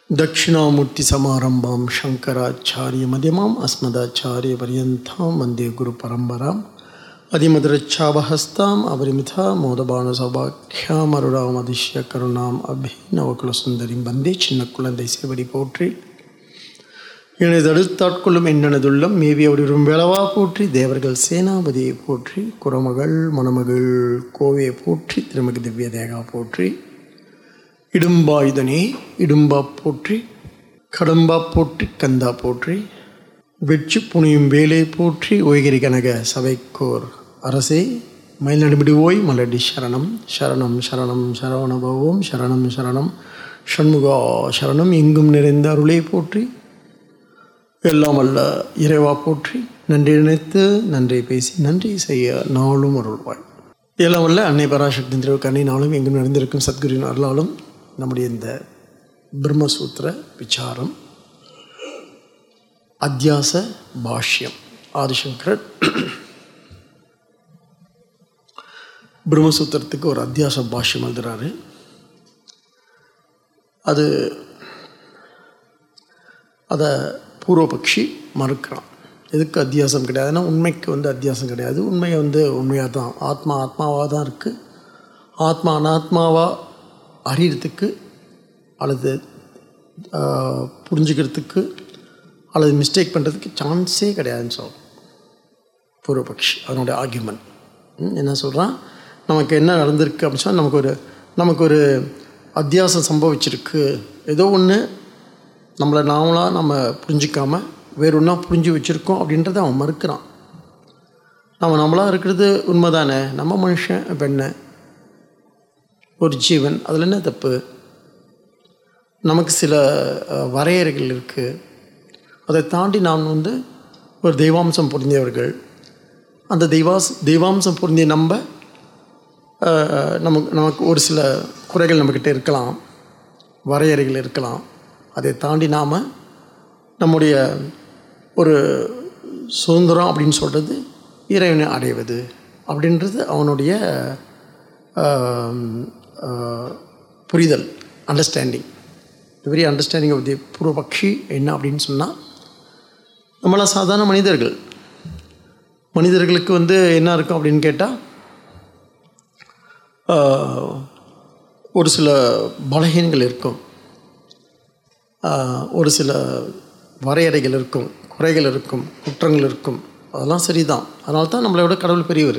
दक्षिणामूर्तिसमारम्भां शङ्कराचार्यमध्यमाम् अस्मदाचार्यपर्यन्तां वन्दे गुरुपरम्पराम् அதிமதுரச்சாபஹஸ்தாம் அபரிமிதா மோதபானசபாக்கியாம் அருளாமதிஷ்ய கருணாம் அபிநவகுலசுந்தரிம் வந்தே சின்ன குழந்தை சேவடி போற்றி எனது அடுத்தாட்கொள்ளும் என்னனதுள்ளம் மேவி அவரிரும் வேளவா போற்றி தேவர்கள் சேனாபதியை போற்றி குரமகள் மணமகள் கோவையை போற்றி திருமதி திவ்ய தேகா போற்றி இடும்பாயுதனே இடும்பா போற்றி கடம்பா போற்றி கந்தா போற்றி வெற்றி புனியும் வேலை போற்றி ஒய்கிரி கனக சபைக்கோர் அரசே மயிலடிபிடி ஓய் மலடி சரணம் சரணம் சரணம் சரவணபவோம் சரணம் சரணம் ஷண்முகா சரணம் எங்கும் நிறைந்த அருளே போற்றி எல்லாம் அல்ல இறைவா போற்றி நன்றி நினைத்து நன்றி பேசி நன்றி செய்ய நாளும் அருள்வாய் எல்லாம் வல்ல அன்னை பராசக்தி திருவுக்கண்ணை நாளும் எங்கும் நிறைந்திருக்கும் சத்குருவின் அருளாலும் நம்முடைய இந்த பிரம்மசூத்திர விசாரம் அத்தியாச பாஷ்யம் ஆதிசங்கரர் பிரம்மசூத்திரத்துக்கு ஒரு அத்தியாச பாஷ்யம் எழுதுகிறாரு அது அதை பூர்வபக்ஷி மறுக்கிறான் எதுக்கு அத்தியாசம் கிடையாதுன்னா உண்மைக்கு வந்து அத்தியாசம் கிடையாது உண்மையை வந்து உண்மையாக தான் ஆத்மா ஆத்மாவாக தான் இருக்குது ஆத்மா அனாத்மாவாக அறியறதுக்கு அல்லது புரிஞ்சுக்கிறதுக்கு அல்லது மிஸ்டேக் பண்ணுறதுக்கு சான்ஸே கிடையாதுன்னு சொல்கிறோம் பூர்வபக்ஷி அதனுடைய ஆர்கியூமெண்ட் என்ன சொல்கிறான் நமக்கு என்ன நடந்திருக்கு அப்படின்னு சொன்னால் நமக்கு ஒரு நமக்கு ஒரு அத்தியாசம் சம்பவிச்சிருக்கு ஏதோ ஒன்று நம்மளை நாமளாக நம்ம புரிஞ்சிக்காம வேறு ஒன்றா புரிஞ்சு வச்சுருக்கோம் அப்படின்றத அவன் மறுக்கிறான் நம்ம நம்மளாக இருக்கிறது உண்மை தானே நம்ம மனுஷன் பெண்ணை ஒரு ஜீவன் அதில் என்ன தப்பு நமக்கு சில வரையறைகள் இருக்குது அதை தாண்டி நாம் வந்து ஒரு தெய்வாம்சம் பொருந்தியவர்கள் அந்த தெய்வாஸ் தெய்வாம்சம் பொருந்திய நம்ம நமக்கு நமக்கு ஒரு சில குறைகள் நம்மக்கிட்ட இருக்கலாம் வரையறைகள் இருக்கலாம் அதை தாண்டி நாம் நம்முடைய ஒரு சுதந்திரம் அப்படின்னு சொல்கிறது இறைவனை அடைவது அப்படின்றது அவனுடைய புரிதல் understanding very understanding of the பூர்வபக்ஷி என்ன அப்படின்னு சொன்னால் நம்மளாம் சாதாரண மனிதர்கள் மனிதர்களுக்கு வந்து என்ன இருக்கும் அப்படின்னு கேட்டால் ஒரு சில பலகீனங்கள் இருக்கும் ஒரு சில வரையறைகள் இருக்கும் குறைகள் இருக்கும் குற்றங்கள் இருக்கும் அதெல்லாம் சரிதான் அதனால தான் நம்மளை விட கடவுள் பெரியவர்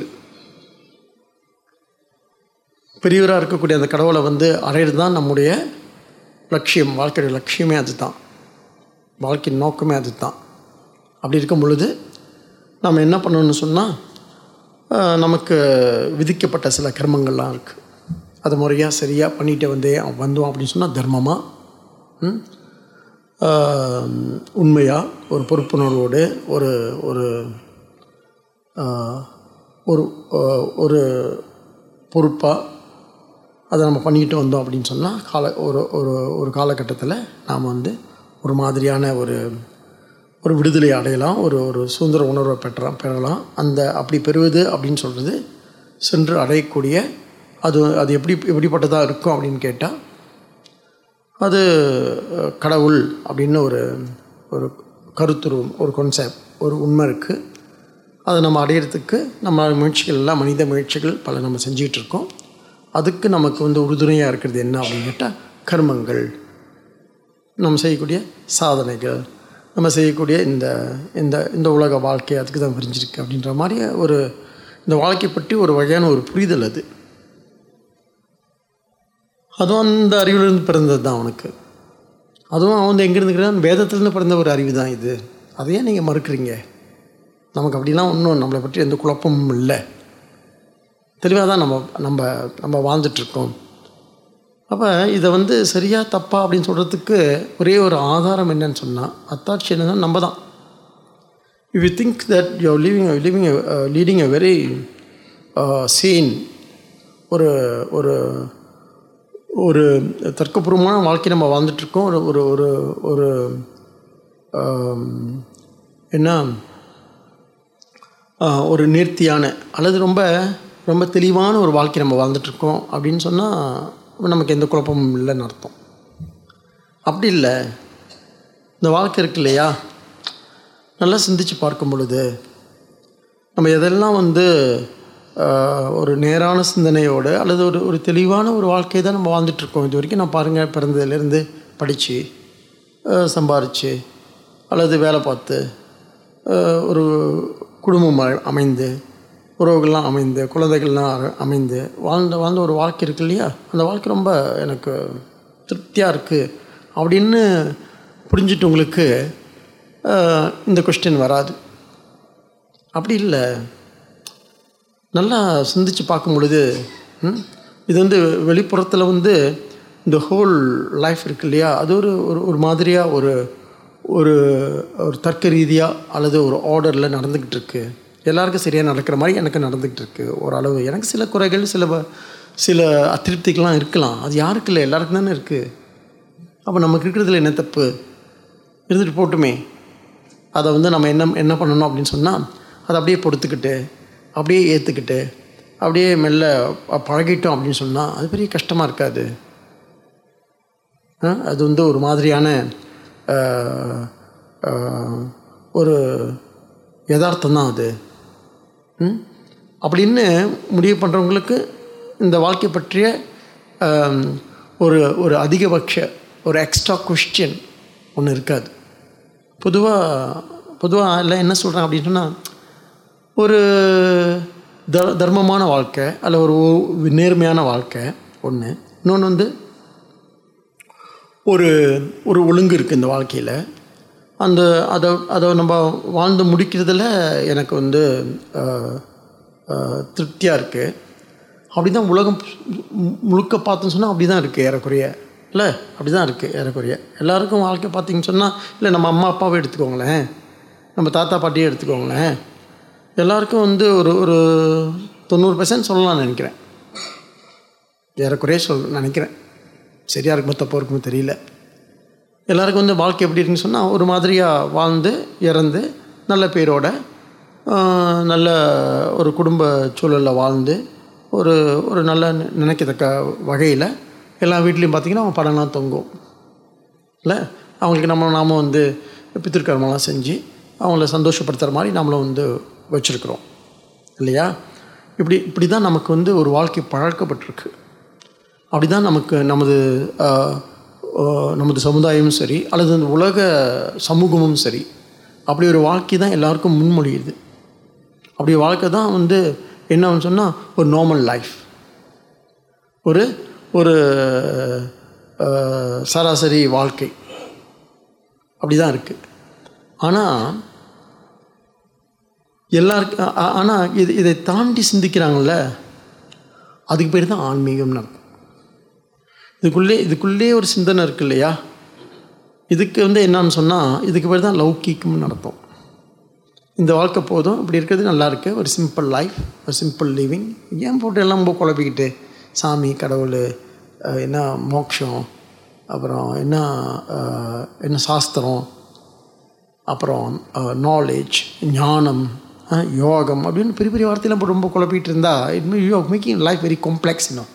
பெரியவராக இருக்கக்கூடிய அந்த கடவுளை வந்து அடையிறது தான் நம்முடைய லட்சியம் வாழ்க்கையுடைய லட்சியமே அது தான் வாழ்க்கையின் நோக்கமே அது தான் அப்படி இருக்கும் பொழுது நம்ம என்ன பண்ணணும்னு சொன்னால் நமக்கு விதிக்கப்பட்ட சில கர்மங்கள்லாம் இருக்குது அது முறையாக சரியாக பண்ணிட்டு வந்தே வந்தோம் அப்படின்னு சொன்னால் தர்மமாக உண்மையாக ஒரு பொறுப்புணர்வோடு ஒரு ஒரு ஒரு ஒரு பொறுப்பாக அதை நம்ம பண்ணிக்கிட்டு வந்தோம் அப்படின்னு சொன்னால் கால ஒரு ஒரு ஒரு காலகட்டத்தில் நாம் வந்து ஒரு மாதிரியான ஒரு ஒரு விடுதலை அடையலாம் ஒரு ஒரு சுதந்திர உணர்வை பெற்றலாம் பெறலாம் அந்த அப்படி பெறுவது அப்படின்னு சொல்கிறது சென்று அடையக்கூடிய அது அது எப்படி எப்படிப்பட்டதாக இருக்கும் அப்படின்னு கேட்டால் அது கடவுள் அப்படின்னு ஒரு ஒரு கருத்துருவம் ஒரு கான்செப்ட் ஒரு உண்மை இருக்குது அதை நம்ம அடையிறதுக்கு நம்ம முயற்சிகள் எல்லாம் மனித முயற்சிகள் பல நம்ம செஞ்சிகிட்டு இருக்கோம் அதுக்கு நமக்கு வந்து உறுதுணையாக இருக்கிறது என்ன அப்படின்னு கேட்டால் கர்மங்கள் நம்ம செய்யக்கூடிய சாதனைகள் நம்ம செய்யக்கூடிய இந்த இந்த இந்த உலக வாழ்க்கை அதுக்கு தான் விரிஞ்சிருக்கு அப்படின்ற மாதிரி ஒரு இந்த வாழ்க்கை பற்றி ஒரு வகையான ஒரு புரிதல் அது அதுவும் அந்த அறிவிலிருந்து பிறந்தது தான் அவனுக்கு அதுவும் அவன் வந்து எங்கேருந்து இருக்கிறான் வேதத்துலேருந்து பிறந்த ஒரு அறிவு தான் இது அதையே நீங்கள் மறுக்கிறீங்க நமக்கு அப்படிலாம் ஒன்றும் நம்மளை பற்றி எந்த குழப்பமும் இல்லை தெளிவாக தான் நம்ம நம்ம நம்ம வாழ்ந்துட்டுருக்கோம் அப்போ இதை வந்து சரியாக தப்பா அப்படின்னு சொல்கிறதுக்கு ஒரே ஒரு ஆதாரம் என்னன்னு சொன்னால் அத்தாட்சி என்னன்னா நம்ம தான் if you think that you living living leading a very scene ஒரு ஒரு ஒரு தர்க்கபூர்வமான வாழ்க்கை நம்ம வாழ்ந்துட்டுருக்கோம் ஒரு ஒரு ஒரு ஒரு என்ன ஒரு நேர்த்தியான அல்லது ரொம்ப ரொம்ப தெளிவான ஒரு வாழ்க்கை நம்ம வாழ்ந்துட்டுருக்கோம் அப்படின்னு சொன்னால் நமக்கு எந்த குழப்பமும் இல்லைன்னு அர்த்தம் அப்படி இல்லை இந்த வாழ்க்கை இருக்கு இல்லையா நல்லா சிந்திச்சு பார்க்கும் பொழுது நம்ம எதெல்லாம் வந்து ஆஹ், ஒரு நேரான சிந்தனையோடு அல்லது ஒரு ஒரு தெளிவான ஒரு வாழ்க்கையை தான் நம்ம வாழ்ந்துட்டுருக்கோம் இது வரைக்கும் நான் பாருங்கள் பிறந்ததுலேருந்து படித்து சம்பாரித்து அல்லது வேலை பார்த்து ஆஹ், ஒரு குடும்பம் அ- அமைந்து உறவுகள்லாம் அமைந்து குழந்தைகள்லாம் அர- அமைந்து வாழ்ந்த வாழ்ந்த ஒரு வாழ்க்கை இருக்கு இல்லையா அந்த வாழ்க்கை ரொம்ப எனக்கு திருப்தியாக இருக்குது அப்படின்னு புரிஞ்சிட்டவங்களுக்கு ஆஹ், இந்த கொஸ்டின் வராது அப்படி இல்லை நல்லா சிந்திச்சு பார்க்கும் பொழுது ம், இது வந்து வெளிப்புறத்தில் வந்து இந்த ஹோல் லைஃப் இருக்கு இல்லையா அது ஒரு ஒரு ஒரு மாதிரியாக ஒரு ஒரு ஒரு தர்க்க ரீதியாக அல்லது ஒரு ஆர்டரில் நடந்துக்கிட்டு இருக்கு எல்லாருக்கும் சரியாக நடக்கிற மாதிரி எனக்கு நடந்துக்கிட்டு இருக்கு ஓரளவு எனக்கு சில குறைகள் சில வ- சில அதிருப்திகள்லாம் இருக்கலாம் அது யாருக்கு இல்லை எல்லாருக்கும் தானே இருக்குது அப்போ நமக்கு இருக்கிறதுல என்ன தப்பு இருந்துட்டு போட்டுமே அதை வந்து நம்ம என்ன என்ன பண்ணணும் அப்படின்னு சொன்னால் அதை அப்படியே பொறுத்துக்கிட்டு அப்படியே ஏற்றுக்கிட்டு அப்படியே மெல்ல ப- பழகிட்டோம் அப்படின்னு சொன்னால் அது பெரிய கஷ்டமாக இருக்காது ஆ, அது வந்து ஒரு மாதிரியான ஆ, ஆ, ஒரு யதார்த்தம் தான் அது ம்? அப்படின்னு முடிவு பண்ணுறவங்களுக்கு இந்த வாழ்க்கை பற்றிய ஆம், ஒரு ஒரு அதிகபட்ச ஒரு எக்ஸ்ட்ரா கொஸ்டின் ஒன்று இருக்காது பொதுவாக பொதுவாக எல்லாம் என்ன சொல்கிறாங்க அப்படின்னு சொன்னால் ஒரு த தர்மமான வாழ்க்கை அல்ல ஒரு ஒ- நேர்மையான வாழ்க்கை ஒன்று இன்னொன்று வந்து ஒரு ஒரு ஒழுங்கு இருக்குது இந்த வாழ்க்கையில் அந்த அதை அதை நம்ம வாழ்ந்து முடிக்கிறதுல எனக்கு வந்து திருப்தியாக இருக்குது அப்படி தான் உலகம் மு- முழுக்க பார்த்தோன்னு சொன்னால் அப்படி தான் இருக்குது ஏறக்குறைய இல்லை அப்படி தான் இருக்குது ஏறக்குறைய எல்லாருக்கும் வாழ்க்கை பார்த்தீங்கன்னு சொன்னால் இல்லை நம்ம அம்மா அப்பாவை எடுத்துக்கோங்களேன் நம்ம தாத்தா பாட்டியை எடுத்துக்கோங்களேன் எல்லாருக்கும் வந்து ஒரு ஒரு தொண்ணூறு பர்சன்ட் சொல்லலாம்னு நினைக்கிறேன் ஏறக்குறைய சொல் நினைக்கிறேன் சரியாக இருக்குமோ தப்போ இருக்குமோ தெரியல எல்லாருக்கும் வந்து வாழ்க்கை எப்படி இருக்குன்னு சொன்னால் ஒரு மாதிரியாக வாழ்ந்து இறந்து நல்ல பேரோட ஆஹ், நல்ல ஒரு குடும்ப சூழலில் வாழ்ந்து ஒரு ஒரு நல்ல நி- நினைக்கத்தக்க வகையில் எல்லா வீட்லேயும் பார்த்திங்கன்னா அவங்க படம்லாம் தொங்கும் இல்லை அவங்களுக்கு நம்ம நாம் வந்து பித்திருக்கர்மெல்லாம் செஞ்சு அவங்கள சந்தோஷப்படுத்துகிற மாதிரி நம்மளும் வந்து வச்சுருக்குறோம் இல்லையா இப்படி இப்படி தான் நமக்கு வந்து ஒரு வாழ்க்கை பழக்கப்பட்டிருக்கு அப்படி தான் நமக்கு நமது ஆஹ், ஆஹ், நமது சமுதாயமும் சரி அல்லது இந்த உலக சமூகமும் சரி அப்படி ஒரு வாழ்க்கை தான் எல்லாருக்கும் முன்மொழியுது அப்படி வாழ்க்கை தான் வந்து என்னன்னு சொன்னால் ஒரு நார்மல் லைஃப் ஒரு ஒரு ஆஹ், சராசரி வாழ்க்கை அப்படி தான் இருக்குது ஆனால் எல்லாருக்கும் ஆனால் இது இதை தாண்டி சிந்திக்கிறாங்கள்ல அதுக்கு பேர் தான் ஆன்மீகம்னு அர்த்தம் இதுக்குள்ளே இதுக்குள்ளே ஒரு சிந்தனை இருக்கு இல்லையா இதுக்கு வந்து என்னன்னு சொன்னால் இதுக்கு பேர் தான் லௌகீகம்னு அர்த்தம் இந்த வாழ்க்கை போதும் இப்படி இருக்கிறது நல்லா இருக்கு ஒரு சிம்பிள் லைஃப் ஒரு சிம்பிள் லிவிங் ஏன் போட்டு எல்லாம் ரொம்ப குழப்பிக்கிட்டு சாமி கடவுள் அஹ், என்ன மோட்சம் அப்புறம் என்ன அஹ், என்ன சாஸ்திரம் அப்புறம் நாலேஜ் ஞானம் அஹ், யோகம் அப்படின்னு பெரிய பெரிய வார்த்தையெல்லாம் போட்டு ரொம்ப குழப்பிட்டு இருந்தா it me you making life very complex இன்னும்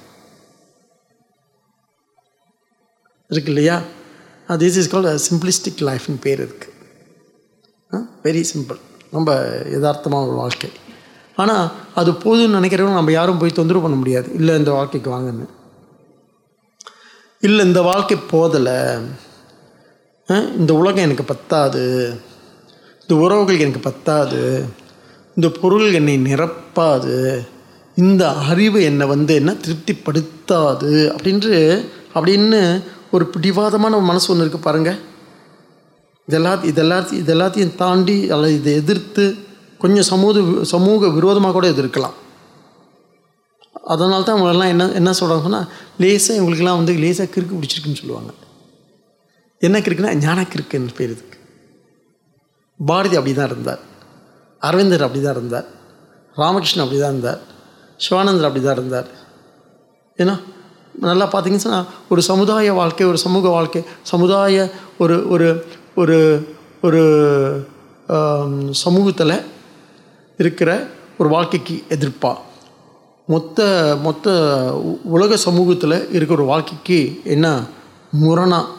இருக்கு இல்லையா திஸ் இஸ் கால் சிம்பிளிஸ்டிக் லைஃப்னு பேர் இருக்குது வெரி சிம்பிள் ரொம்ப யதார்த்தமான ஒரு வாழ்க்கை ஆனால் அது போதும்னு நினைக்கிறவங்க நம்ம யாரும் போய் தொந்தரவு பண்ண முடியாது இல்லை இந்த வாழ்க்கைக்கு வாங்கன்னு இல்லை இந்த வாழ்க்கை போதலை இந்த உலகம் எனக்கு பத்தாது இந்த உறவுகள் எனக்கு பத்தாது இந்த பொருள் என்னை நிரப்பாது இந்த அறிவு என்னை வந்து என்ன திருப்திப்படுத்தாது அப்படின்று அப்படின்னு ஒரு பிடிவாதமான ஒரு மனசு ஒன்று இருக்குது பாருங்கள் இதெல்லாம் இதெல்லாத்தையும் இதெல்லாத்தையும் தாண்டி அல்லது இதை எதிர்த்து கொஞ்சம் சமூக சமூக விரோதமாக கூட எதிர்க்கலாம் அதனால தான் அவங்களெல்லாம் என்ன என்ன சொல்கிறாங்க சொன்னால் லேசாக இவங்களுக்கெல்லாம் வந்து லேசாக கிறுக்கு பிடிச்சிருக்குன்னு சொல்லுவாங்க என்ன கிறுக்குன்னா ஞான கிறுக்குன்னு பேர் இதுக்கு பாரதி அப்படி தான் இருந்தார் அரவிந்தர் அப்படி தான் இருந்தார் ராமகிருஷ்ணன் அப்படி தான் இருந்தார் சிவானந்தர் அப்படி தான் இருந்தார் ஏன்னா நல்லா பார்த்தீங்கன்னு சொன்னால் ஒரு சமுதாய வாழ்க்கை ஒரு சமூக வாழ்க்கை சமுதாய ஒரு ஒரு ஒரு ஒரு சமூகத்தில் இருக்கிற ஒரு வாழ்க்கைக்கு எதிர்ப்பா மொத்த மொத்த உ- உலக சமூகத்தில் இருக்கிற ஒரு வாழ்க்கைக்கு என்ன முரணா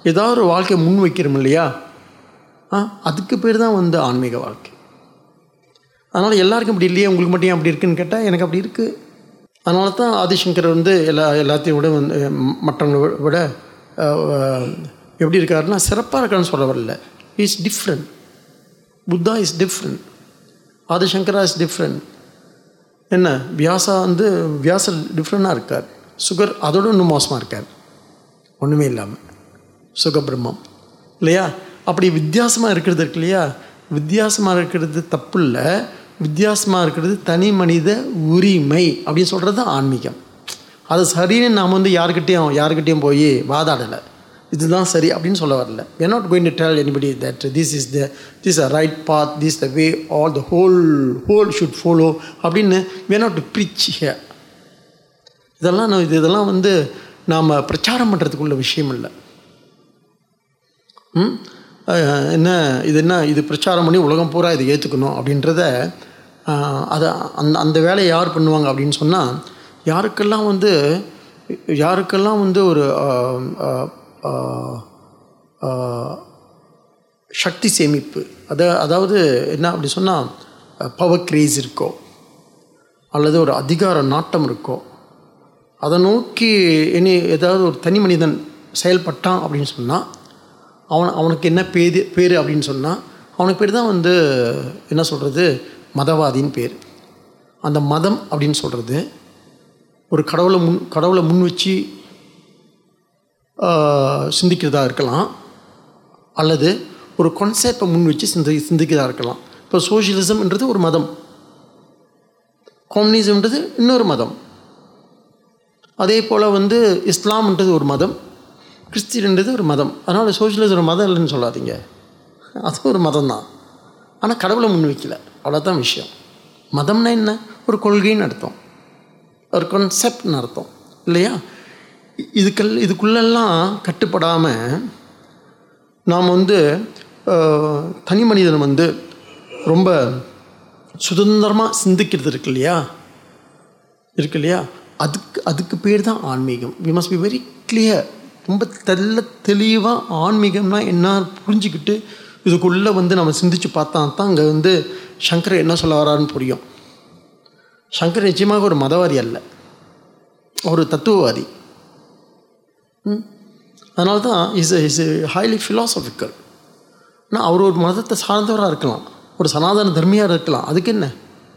ஏதாவது ஒரு வாழ்க்கையை முன் வைக்கிறோம் இல்லையா ஆ அதுக்கு பேர் தான் வந்து ஆன்மீக வாழ்க்கை அதனால் எல்லாருக்கும் இப்படி இல்லையே உங்களுக்கு மட்டும் ஏன் அப்படி இருக்குன்னு கேட்டால் எனக்கு அப்படி இருக்குது அதனால தான் ஆதிசங்கர் வந்து எல்லா எல்லாத்தையும் விட வந்து ம- மற்றவங்களை வி- விட அஹ், எப்படி இருக்காருன்னா சிறப்பாக இருக்கான்னு சொல்ல வரல is different Buddha is different Adi Shankara is different என்ன வியாசா வந்து வியாசர் டிஃப்ரெண்ட்டாக இருக்கார் சுகர் அதோட இன்னும் மோசமாக இருக்கார் ஒன்றுமே இல்லாமல் சுகபிரம்மம் இல்லையா அப்படி வித்தியாசமாக இருக்கிறது இருக்கு இல்லையா வித்தியாசமாக இருக்கிறது தப்பு இல்லை வித்தியாசமாக இருக்கிறது தனி மனித உரிமை அப்படின்னு சொல்கிறது தான் ஆன்மீகம் அது சரின்னு நாம் வந்து யாருக்கிட்டேயும் யாருக்கிட்டேயும் போய் வாதாடலை இதுதான் சரி அப்படின்னு சொல்ல வரல we are not going to tell anybody that this is the this is a right path this is the way all the whole whole should follow அப்படின்னு we are not to preach here இதெல்லாம் நான் இது இதெல்லாம் வந்து நாம் பிரச்சாரம் பண்ணுறதுக்குள்ள விஷயம் இல்லை ம்? அஹ், என்ன இது என்ன இது பிரச்சாரம் பண்ணி உலகம் பூரா இதை ஏற்றுக்கணும் அப்படின்றத அஹ், அதை அந்த அந்த வேலையை யார் பண்ணுவாங்க அப்படின்னு சொன்னால் யாருக்கெல்லாம் வந்து யாருக்கெல்லாம் வந்து ஒரு அஹ், அஹ், அஹ், அஹ், சக்தி சேமிப்பு அத அதாவது என்ன அப்படி சொன்னால் பவர் கிரேஸ் இருக்கோ அல்லது ஒரு அதிகார நாட்டம் இருக்கோ அதை நோக்கி இனி ஏதாவது ஒரு தனி மனிதன் செயல்பட்டான் அப்படின்னு சொன்னால் அவன் அவனுக்கு என்ன பேர் பேர் அப்படின்னு சொன்னால் அவனுக்கு பேர் தான் வந்து என்ன சொல்கிறது மதவாதின்னு பேர் அந்த மதம் அப்படின்னு சொல்கிறது ஒரு கடவுளை முன் கடவுளை முன் வச்சு ஆஹ், சிந்திக்கிறதா இருக்கலாம் அல்லது ஒரு கான்செப்டை முன் வச்சு சிந்தி சிந்திக்கிறதா இருக்கலாம் இப்போ சோஷியலிசம்ன்றது ஒரு மதம் கம்யூனிசம்ன்றது இன்னொரு மதம் அதே போல் வந்து இஸ்லாம்ன்றது ஒரு மதம் கிறிஸ்டியன்றது ஒரு மதம் அதனால் சோஷியலிசம் ஒரு மதம் இல்லைன்னு சொல்லாதீங்க அது ஒரு மதம் தான் ஆனால் கடவுளை முன் வைக்கல அவ்வளோதான் விஷயம் மதம்னா என்ன ஒரு கொள்கைன்னு அர்த்தம் ஒரு கான்செப்ட்னு அர்த்தம் இல்லையா இ- இதுக்கெல் இதுக்குள்ளெல்லாம் கட்டுப்படாமல் நாம் வந்து அஹ், தனி மனிதன் வந்து ரொம்ப சுதந்திரமாக சிந்திக்கிறது இருக்கு இல்லையா இருக்கு இல்லையா அதுக்கு அதுக்கு பேர் தான் ஆன்மீகம் we must be very clear ரொம்ப தெல்ல தெளிவாக ஆன்மீகம்னா என்ன புரிஞ்சுக்கிட்டு இதுக்குள்ளே வந்து நம்ம சிந்திச்சு பார்த்தா தான் அங்கே வந்து சங்கர் என்ன சொல்ல வரான்னு புரியும் சங்கர் நிச்சயமாக ஒரு மதவாதி அல்ல ஒரு தத்துவவாதி ம்? அதனால தான் இஸ் இஸ் ஹைலி ஃபிலாசபிக்கல் ஆனால் அவர் ஒரு மதத்தை சார்ந்தவராக இருக்கலாம் ஒரு சனாதன தர்மியாக இருக்கலாம் அதுக்கு என்ன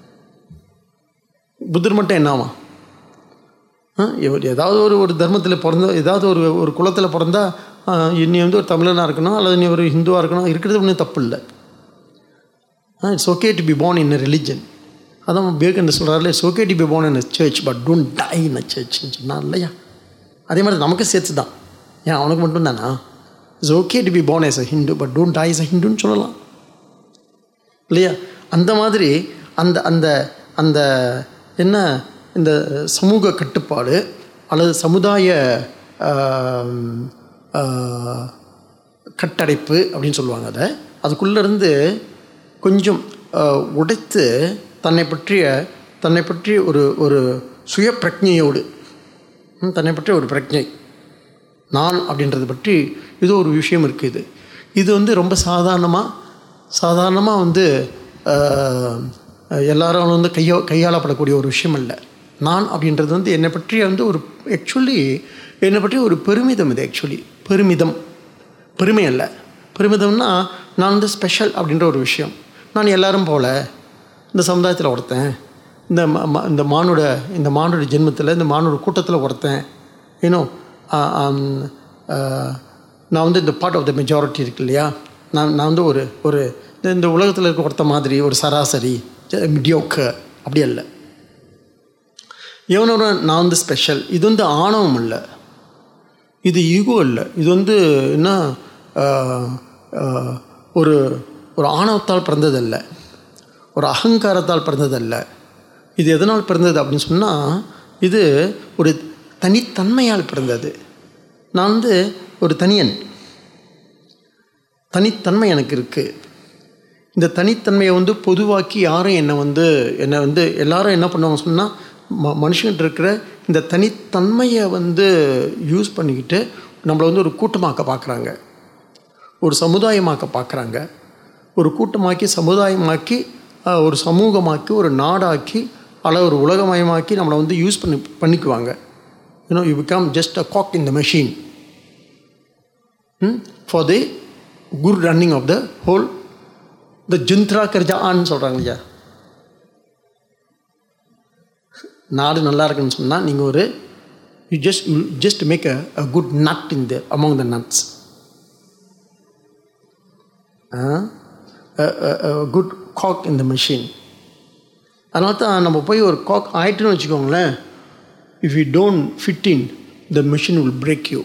புத்தர் மட்டும் என்னவா ஆ, இவர் ஏதாவது ஒரு ஒரு தர்மத்தில் பிறந்த ஏதாவது ஒரு ஒரு குலத்தில் பிறந்தா ஆ, நீ வந்து ஒரு தமிழனாக இருக்கணும் அல்லது நீ ஒரு ஹிந்துவாக இருக்கணும் இருக்கிறது ஒன்றும் தப்பு இல்லை it's okay to be born in a religion அதான் விவேகானந்தர் சொல்கிறாருல it's okay to be born in a church but don't die in a சர்ச்னு சொன்னார் இல்லையா அதே மாதிரி நமக்கு சேர்த்து தான் ஏன் அவனுக்கு மட்டும் தானா it's okay to be born as a Hindu but don't die as a ஹிந்துன்னு சொல்லலாம் இல்லையா அந்த மாதிரி அந்த அந்த அந்த என்ன இந்த சமூக கட்டுப்பாடு அல்லது சமுதாய ஆம், ஆ, கட்டடைப்பு அப்படின்னு சொல்லுவாங்க அதை அதுக்குள்ளே இருந்து கொஞ்சம் ஆ, உடைத்து தன்னை பற்றிய தன்னை பற்றி ஒரு ஒரு சுய பிரஜையோடு ம், தன்னை பற்றிய ஒரு பிரஜை நான் அப்படின்றத பற்றி இது ஒரு விஷயம் இருக்குது இது வந்து ரொம்ப சாதாரணமாக சாதாரணமாக வந்து ஆஹ், எல்லாரும் வந்து கையோ கையாளப்படக்கூடிய ஒரு விஷயம் இல்லை நான் அப்படின்றது வந்து என்னை பற்றி வந்து ஒரு ஆக்சுவலி என்னை பற்றி ஒரு பெருமிதம் இது ஆக்சுவலி பெருமிதம் பெருமை அல்ல பெருமிதம்னா நான் வந்து ஸ்பெஷல் அப்படின்ற ஒரு விஷயம் நான் எல்லாரும் போல இந்த சமுதாயத்தில் ஒருத்தன் இந்த ம- ம- இந்த மானோட இந்த மானோட ஜென்மத்தில் இந்த மானோட கூட்டத்தில் ஒருத்தன் ஏன்னோ நான் வந்து இந்த பார்ட் ஆஃப் த மெஜாரிட்டி இருக்கு இல்லையா நான் நான் வந்து ஒரு ஒரு இந்த- இந்த உலகத்தில் இருக்க ஒருத்த மாதிரி ஒரு சராசரி மிடியோக்க அப்படி அல்ல எவனோட நான் வந்து ஸ்பெஷல் இது வந்து ஆணவம் இல்லை இது ஈகோ இல்லை இது வந்து என்ன ஆஹ், ஆஹ், ஒரு ஒரு ஆணவத்தால் பிறந்ததல்ல ஒரு அகங்காரத்தால் பிறந்ததல்ல இது எதனால் பிறந்தது அப்படின்னு சொன்னால் இது ஒரு தனித்தன்மையால் பிறந்தது நான் வந்து ஒரு தனியன் தனித்தன்மை எனக்கு இருக்குது இந்த தனித்தன்மையை வந்து பொதுவாக்கி யாரும் என்னை வந்து என்னை வந்து எல்லாரும் என்ன பண்ணுவாங்க சொன்னால் ம மனுஷன்கிட்ட இருக்கிற இந்த தனித்தன்மையை வந்து யூஸ் பண்ணிக்கிட்டு நம்மளை வந்து ஒரு கூட்டமாக்க பார்க்குறாங்க ஒரு சமுதாயமாக்க பார்க்குறாங்க ஒரு கூட்டமாக்கி சமுதாயமாக்கி அஹ், ஒரு சமூகமாக்கி ஒரு நாடாக்கி அல்ல ஒரு உலகமயமாக்கி நம்மளை வந்து யூஸ் பண்ணி பண்ணிக்குவாங்க you know you become just a cog in the machine for the good running of the whole the ஜிந்த்ரா கர்ஜான்னு சொல்கிறாங்க இல்லையா நாடு நல்லா இருக்குன்னு சொன்னால் நீங்கள் ஒரு you just you just make a a good nut in the among the nuts good cog in the machine அதனால தான் நம்ம போய் ஒரு காக் ஆயிட்டுன்னு வச்சுக்கோங்களேன் if you don't fit in the machine will break you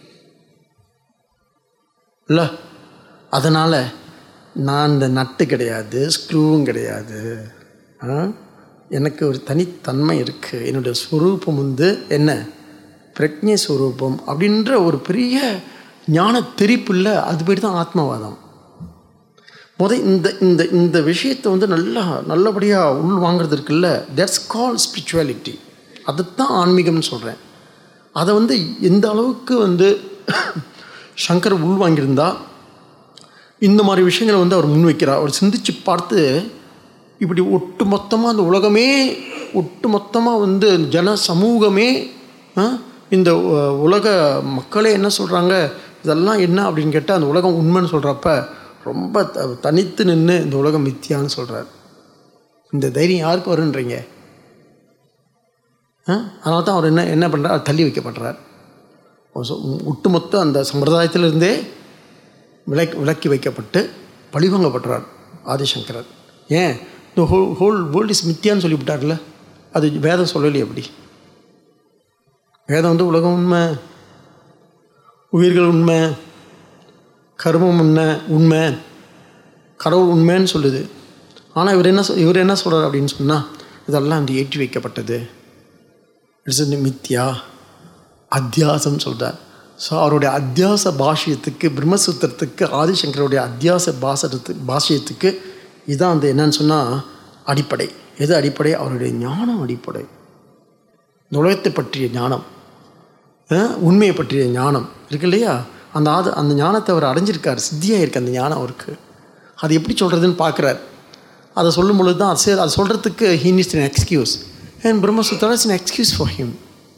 இல்லை அதனால் நான் இந்த நட்டு கிடையாது ஸ்க்ரூவும் கிடையாது ஆ? எனக்கு ஒரு தனித்தன்மை இருக்குது என்னுடைய ஸ்வரூபம் வந்து என்ன பிரக்ஞை ஸ்வரூபம் அப்படின்ற ஒரு பெரிய ஞான தெரிப்பு இல்லை அது பேர் தான் ஆத்மவாதம் முத இந்த இந்த இந்த விஷயத்தை வந்து நல்லா நல்லபடியாக உள் வாங்குறது இருக்குல்ல தட்ஸ் கால் ஸ்பிரிச்சுவாலிட்டி அதுதான் ஆன்மீகம்னு சொல்கிறேன் அதை வந்து எந்த அளவுக்கு வந்து சங்கர் உள் வாங்கியிருந்தா இந்த மாதிரி விஷயங்களை வந்து அவர் முன்வைக்கிறார் அவர் சிந்திச்சு பார்த்து இப்படி ஒட்டு மொத்தமாக அந்த உலகமே ஒட்டு மொத்தமாக வந்து ஜன சமூகமே ஆ, இந்த உ- உலக மக்களே என்ன சொல்கிறாங்க இதெல்லாம் என்ன அப்படின்னு கேட்டால் அந்த உலகம் உண்மைன்னு சொல்கிறப்ப ரொம்ப த தனித்து நின்று இந்த உலகம் மித்தியான்னு சொல்கிறார் இந்த தைரியம் யாருக்கு வருன்றீங்க ஆ அதனால தான் அவர் என்ன என்ன பண்ணுறார் தள்ளி வைக்கப்படுறார் ஒட்டுமொத்த அந்த சம்பிரதாயத்திலிருந்தே விலக்கி விலக்கி வைக்கப்பட்டு பழிவாங்கப்படுறார் ஆதிசங்கரர் ஏன் இந்த ஹோல் ஹோல் வேர்ல்ட் இஸ் மித்தியான்னு சொல்லிவிட்டார்ல அது வேதம் சொல்லலையே அப்படி வேதம் வந்து உலகம் உண்மை உயிர்கள் உண்மை கர்மம் உண்மை உண்மை கடவுள் உண்மைன்னு சொல்லுது ஆனால் இவர் என்ன சொ- இவர் என்ன சொல்கிறார் அப்படின்னு சொன்னால் இதெல்லாம் வந்து ஏற்றி வைக்கப்பட்டது இட்ஸ் மித்யா அத்தியாசம் சொல்கிறார் ஸோ அவருடைய அத்தியாச பாஷ்யத்துக்கு பிரம்மசூத்திரத்துக்கு ஆதிசங்கருடைய அத்தியாச பாசத்துக்கு பாஷ்யத்துக்கு இதான் வந்து என்னன்னு சொன்னால் அடிப்படை எது அடிப்படை அவருடைய ஞானம் அடிப்படை இந்த உலகத்தை பற்றிய ஞானம் அஹ், உண்மையை பற்றிய ஞானம் இருக்கு இல்லையா அந்த ஆத அந்த ஞானத்தை அவர் அடைஞ்சிருக்கார் சித்தியாக இருக்கு அந்த ஞானம் அவருக்கு அது எப்படி சொல்கிறதுன்னு பார்க்குறார் அதை சொல்லும் பொழுது தான் அது சரி, அது சொல்கிறதுக்கு he needs an excuse and Brahmasutra is an excuse for him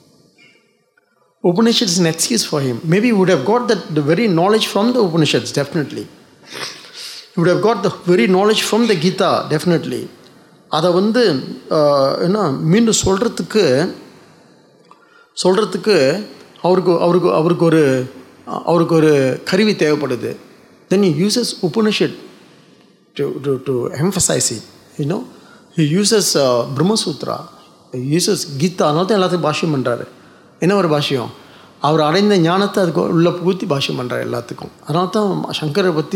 Upanishad is an excuse for him. Maybe he would have got that the very knowledge from the Upanishads, definitely. He would have got the very knowledge from the Gita, definitely. அதை வந்து ஆஹ், என்ன மீண்டும் சொல்கிறதுக்கு சொல்கிறதுக்கு அவருக்கு அவருக்கு அவருக்கு ஒரு அவருக்கு ஒரு கருவி தேவைப்படுது தென் he uses Upanishad to, to, to emphasize it. You know, he uses uh, Brahma Sutra, he uses Gita, அதனால தான் எல்லாத்தையும் பாஷ்யம் பண்ணுறாரு என்ன ஒரு பாஷ்யம் அவர் அடைந்த ஞானத்தை அதுக்கு உள்ள புகுத்தி பாஷ்யம் பண்ணுறாரு எல்லாத்துக்கும் அதனால தான் சங்கரை பற்றி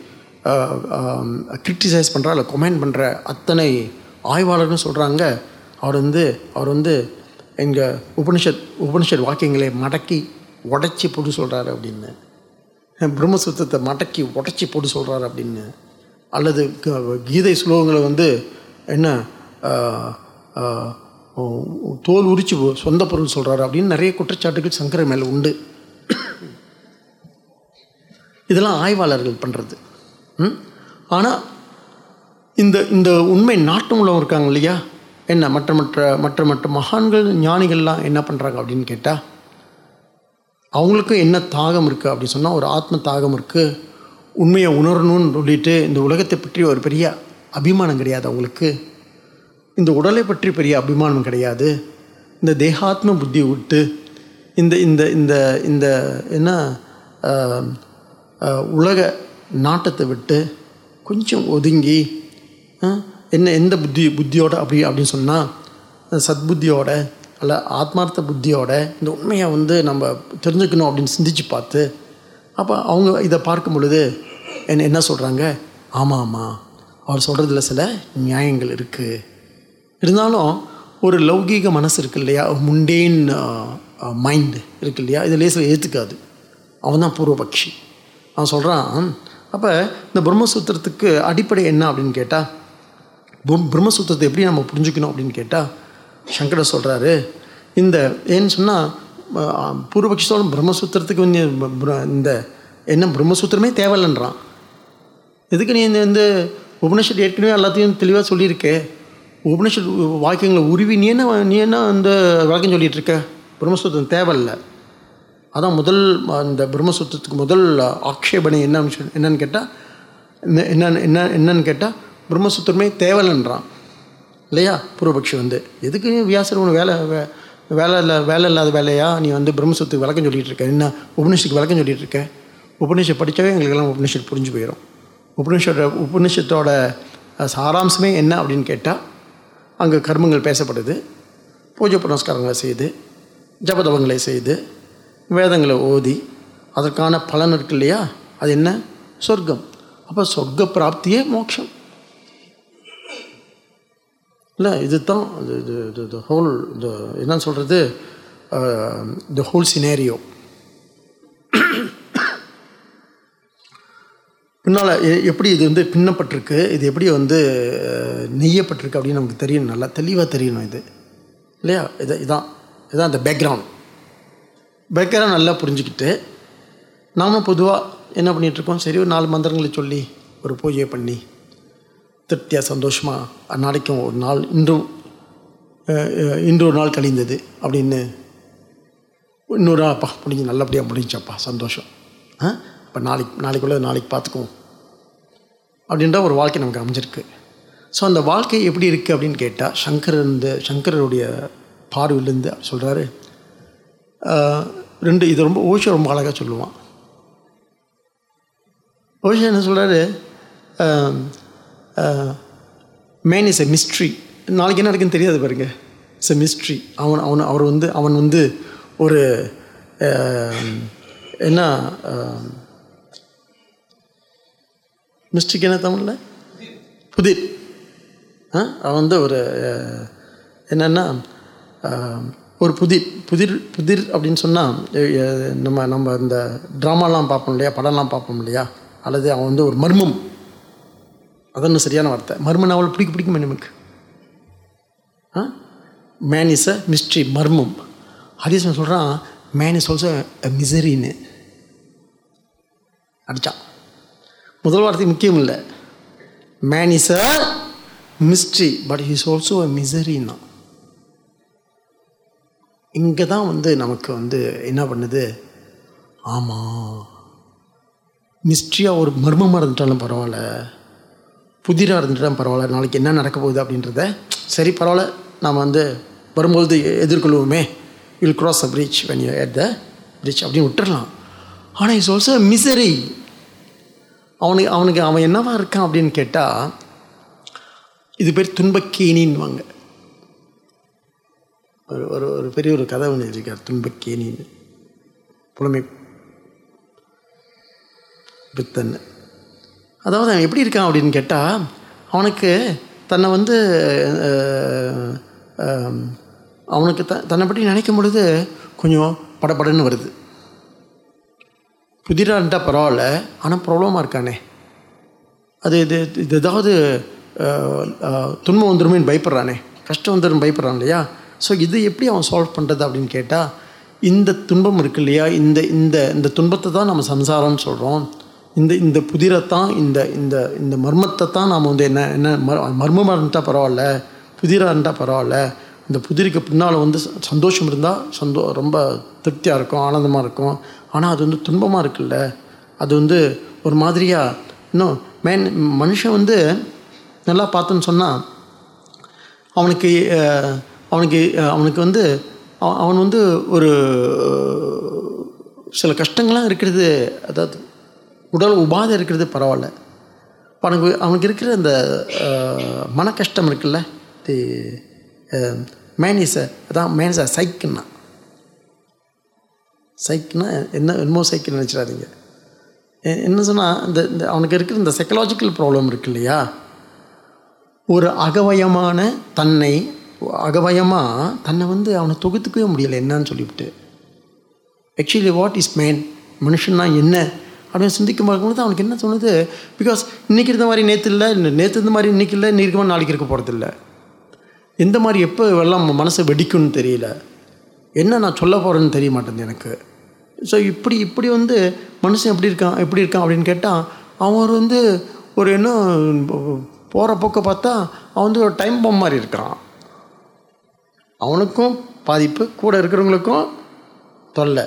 கிரிட்டிசைஸ் பண்ணுற இல்லை கொமெண்ட் பண்ணுற அத்தனை ஆய்வாளர்னு சொல்கிறாங்க அவர் வந்து அவர் வந்து எங்கள் உபனிஷத் உபனிஷத் வாக்கியங்களை மடக்கி உடைச்சி போட்டு சொல்கிறாரு அப்படின்னு பிரம்மசூத்திரத்தை மடக்கி உடச்சி போட்டு சொல்கிறாரு அப்படின்னு அல்லது க- கீதை ஸ்லோகங்களை வந்து என்ன ஆஹ், ஆஹ், ஓ- தோல் உரிச்சு போ- சொந்த பொருள் சொல்கிறாரு அப்படின்னு நிறைய குற்றச்சாட்டுகள் சங்கரர் மேலே உண்டு இதெல்லாம் ஆய்வாளர்கள் பண்ணுறது ஆனால் இந்த இந்த உண்மை நாட்டம் உள்ளவங்க இருக்காங்க இல்லையா என்ன மற்ற மற்ற மற்ற மற்ற மகான்கள் ஞானிகள்லாம் என்ன பண்ணுறாங்க அப்படின்னு கேட்டால் அவங்களுக்கும் என்ன தாகம் இருக்குது அப்படின்னு சொன்னால் ஒரு ஆத்ம தாகம் இருக்குது உண்மையை உணரணும்னு சொல்லிட்டு இந்த உலகத்தை பற்றி ஒரு பெரிய அபிமானம் கிடையாது அவங்களுக்கு இந்த உடலை பற்றி பெரிய அபிமானம் கிடையாது இந்த தேகாத்ம புத்தி விட்டு இந்த இந்த இந்த இந்த என்ன ஆஹ், ஆஹ், உலக நாட்டத்தை விட்டு கொஞ்சம் ஒதுங்கி ஆஹ், என்ன எந்த புத்தி புத்தியோட அப்படி அப்படின்னு சொன்னால் சத்புத்தியோட அல்ல ஆத்மார்த்த புத்தியோட இந்த உண்மையை வந்து நம்ம தெரிஞ்சுக்கணும் அப்படின்னு சிந்திச்சு பார்த்து அப்போ அவங்க இதை பார்க்கும் பொழுது என்ன என்ன சொல்கிறாங்க ஆமாம் ஆமாம் அவர் சொல்கிறதுல சில நியாயங்கள் இருக்குது இருந்தாலும் ஒரு லௌகீக மனசு இருக்கு இல்லையா முண்டேன் மைண்ட் இருக்கு இல்லையா இது லேசில் ஏற்றுக்காது அவன் தான் பூர்வபக்ஷி அவன் சொல்கிறான் அப்போ இந்த பிரம்மசூத்திரத்துக்கு அடிப்படை என்ன அப்படின்னு கேட்டால் பிரம்மசூத்திரத்தை எப்படி நம்ம புரிஞ்சுக்கணும் அப்படின்னு கேட்டால் சங்கரர் சொல்கிறாரு இந்த ஏன்னு சொன்னால் பூர்வபக்ஷத்தோட பிரம்மசூத்திரத்துக்கு வந்து ப- பிர- இந்த என்ன பிரம்மசூத்திரமே தேவையில்லைன்றான் எதுக்கு நீ இந்த இந்த உபனிஷத் ஏற்கனவே எல்லாத்தையும் தெளிவாக சொல்லியிருக்கே உபனிஷத் வாக்கியங்களை உருவி நீ என்ன நீ என்ன அந்த வாக்கியம் சொல்லிட்டு இருக்க பிரம்மசூத்திரம் தேவையில்லை அதான் முதல் அந்த பிரம்மசூத்திரத்துக்கு முதல் ஆக்ஷேபனை என்ன விஷயம் என்னன்னு கேட்டால் என்ன என்ன என்னன்னு கேட்டால் பிரம்மசூத்திரமே தேவையில்லைன்றான் இல்லையா பூர்வபக்ஷி வந்து எதுக்கு நீ வியாசர் உனக்கு வேலை வே- வேலை இல்லை வேலை இல்லாத வேலையா நீ வந்து பிரம்மசூத்துக்கு விளக்கம் சொல்லிட்டு இருக்க என்ன உபனிஷத்துக்கு விளக்கம் சொல்லிட்டு இருக்க உபனிஷத் படித்தாவே எங்களுக்கெல்லாம் உபனிஷத் புரிஞ்சு போயிடும் உபனிஷத்தோட உபனிஷத்தோட அஹ், சாராம்சமே என்ன அப்படின்னு கேட்டால் அங்கே கர்மங்கள் பேசப்படுது பூஜை புனஸ்காரங்களை செய்து ஜபதவங்களை செய்து வேதங்களை ஓதி அதற்கான பலன் இருக்கு இல்லையா அது என்ன சொர்க்கம் அப்போ சொர்க்க பிராப்தியே மோட்சம் இல்லை இதுதான் இது இது இது த ஹோல் இந்த என்ன சொல்கிறது த ஹோல் சினேரியோ பின்னால் எப்படி இது வந்து பின்னப்பட்டிருக்கு இது எப்படி வந்து அஹ், நெய்யப்பட்டிருக்கு அப்படின்னு நமக்கு தெரியணும் நல்லா தெளிவாக தெரியணும் இது இல்லையா இது இதான் இதான் அந்த பேக்ரவுண்ட் பேக்ரவுண்ட் நல்லா புரிஞ்சுக்கிட்டு நாம் பொதுவாக என்ன பண்ணிகிட்ருக்கோம் சரி ஒரு நாலு மந்திரங்களை சொல்லி ஒரு பூஜையை பண்ணி திருப்தியாக சந்தோஷமாக நாளைக்கும் ஒரு நாள் இன்றும் அஹ், அஹ், இன்று ஒரு நாள் கழிந்தது அப்படின்னு இன்னொரு நாள் அப்பா முடிஞ்சு நல்லபடியாக முடிஞ்சப்பா சந்தோஷம் ஆ இப்போ நாளைக்கு நாளைக்குள்ளே நாளைக்கு பார்த்துக்குவோம் அப்படின்ற ஒரு வாழ்க்கை நமக்கு அமைஞ்சிருக்கு ஸோ அந்த வாழ்க்கை எப்படி இருக்குது அப்படின்னு கேட்டால் சங்கர் இந்த சங்கரருடைய பார்வையிலேருந்து சொல்கிறாரு ரெண்டு இது ரொம்ப ஓஷோ ரொம்ப அழகாக சொல்லுவான் ஓஷோ என்ன சொல்கிறாரு மேன் இஸ் எ மிஸ்ட்ரி நாளைக்கு என்ன நடக்குன்னு தெரியாது பாருங்க இட்ஸ் எ மிஸ்ட்ரி அவன் அவன் அவர் வந்து அவன் வந்து ஒரு அஹ், என்ன மிஸ்ட்ரிக்கு என்ன தமிழில் புதிர் ஆ அவன் வந்து ஒரு அஹ், என்னன்னா அஹ், ஒரு புதிர் புதிர் புதிர் அப்படின்னு சொன்னால் நம்ம நம்ம இந்த ட்ராமாலாம் பார்ப்போம் இல்லையா படம்லாம் பார்ப்போம் இல்லையா அல்லது அவன் வந்து ஒரு மர்மம் அதான் சரியான வார்த்தை மர்ம நாவல் பிடிக்க பிடிக்குமே நமக்கு a man is a mystery மர்மம் ஹரிசன் சொல்கிறான் மேன் இஸ் ஆல்சோ அ மிசரின்னு அடித்தான் முதல் வார்த்தை முக்கியம் இல்லை man is a mystery but is also a மிசரின்னா இங்கே தான் வந்து நமக்கு வந்து என்ன பண்ணுது ஆமாம் மிஸ்ட்ரியாக ஒரு மர்மமாக இருந்துட்டாலும் பரவாயில்ல புதிராக இருந்துட்டாலும் பரவாயில்ல நாளைக்கு என்ன நடக்க போகுது அப்படின்றத சரி பரவாயில்ல நாம் வந்து வரும்பொழுது எதிர்கொள்வோமே will cross a bridge when you at the bridge அப்படின்னு விட்டுறலாம் ஆனால் இஸ் ஆல்சோ மிசரி அவனுக்கு அவனுக்கு அவன் என்னவா இருக்கான் அப்படின்னு கேட்டால் இது பேர் துன்பக்கேணின்வாங்க ஒரு ஒரு ஒரு பெரிய ஒரு கதை ஒன்று இருக்கார் துன்பக்கேணின்னு புலமை பித்தன் அதாவது அவன் எப்படி இருக்கான் அப்படின்னு கேட்டால் அவனுக்கு தன்னை வந்து அஹ், அஹ், அவனுக்கு த தன்னை பற்றி நினைக்கும் பொழுது கொஞ்சம் படபடன்னு வருது புதிரான்ட்டா பரவாயில்ல ஆனால் ப்ராப்ளமாக இருக்கானே அது இது இது ஏதாவது அஹ், அஹ், துன்பம் வந்துருமேன்னு பயப்படுறானே கஷ்டம் வந்துடும் பயப்படுறான் இல்லையா ஸோ இது எப்படி அவன் சால்வ் பண்ணுறது அப்படின்னு கேட்டால் இந்த துன்பம் இருக்கு இல்லையா இந்த இந்த இந்த துன்பத்தை தான் நம்ம சம்சாரம்னு சொல்கிறோம் இந்த இந்த புதிரைத்தான் இந்த இந்த இந்த மர்மத்தை தான் நாம் வந்து என்ன என்ன மர் மர்மமாக இருந்துட்டால் பரவாயில்ல புதிராக இருந்தால் பரவாயில்ல இந்த புதிருக்கு பின்னால் வந்து ச- சந்தோஷம் இருந்தால் சந்தோ ரொம்ப திருப்தியாக இருக்கும் ஆனந்தமாக இருக்கும் ஆனால் அது வந்து துன்பமாக இருக்குல்ல அது வந்து ஒரு மாதிரியாக இன்னும் மேன் மனுஷன் வந்து நல்லா பார்த்தோன்னு சொன்னால் அவனுக்கு அஹ், அவனுக்கு அஹ், அவனுக்கு வந்து அவ- அவன் வந்து ஒரு அஹ், சில கஷ்டங்கள்லாம் இருக்கிறது அதாவது உடல் உபாதை இருக்கிறது பரவாயில்ல இப்ப அவனுக்கு அவனுக்கு இருக்கிற அந்த அஹ், மன கஷ்டம் இருக்குல்ல தி மேன் இஸ் அதான் மேன் இஸ் அ சைக்குன்னா சைக்குன்னா என்ன என்னமோ சைக்கிள் நினச்சிடாதீங்க எ- என்ன சொன்னால் இந்த இந்த அவனுக்கு இருக்கிற இந்த சைக்கலாஜிக்கல் ப்ராப்ளம் இருக்கு இல்லையா ஒரு அகவயமான தன்னை அகவயமாக தன்னை வந்து அவனை தொகுத்துக்கவே முடியலை என்னன்னு சொல்லிவிட்டு ஆக்சுவலி வாட் இஸ் மேன் மனுஷன்னா என்ன அப்படின்னு சிந்திக்கும் பார்க்கும்போது அவனுக்கு என்ன தோணுது பிகாஸ் இன்றைக்கி இருந்த மாதிரி நேற்று இல்லை நேற்று இருந்த மாதிரி இன்றைக்கி இல்லை இன்னைக்கு நாளைக்கு இருக்க போகிறதில்ல எந்த மாதிரி எப்போ எல்லாம் மனசை வெடிக்கும்னு தெரியல என்ன நான் சொல்ல போகிறேன்னு தெரிய மாட்டேங்குது எனக்கு ஸோ இப்படி இப்படி வந்து மனுஷன் எப்படி இருக்கான் எப்படி இருக்கான் அப்படின்னு கேட்டால் அவன் ஒரு வந்து ஒரு என்ன போகிற போக்க பார்த்தா அவன் வந்து ஒரு டைம் பாம் மாதிரி இருக்கிறான் அவனுக்கும் பாதிப்பு கூட இருக்கிறவங்களுக்கும் தொல்லை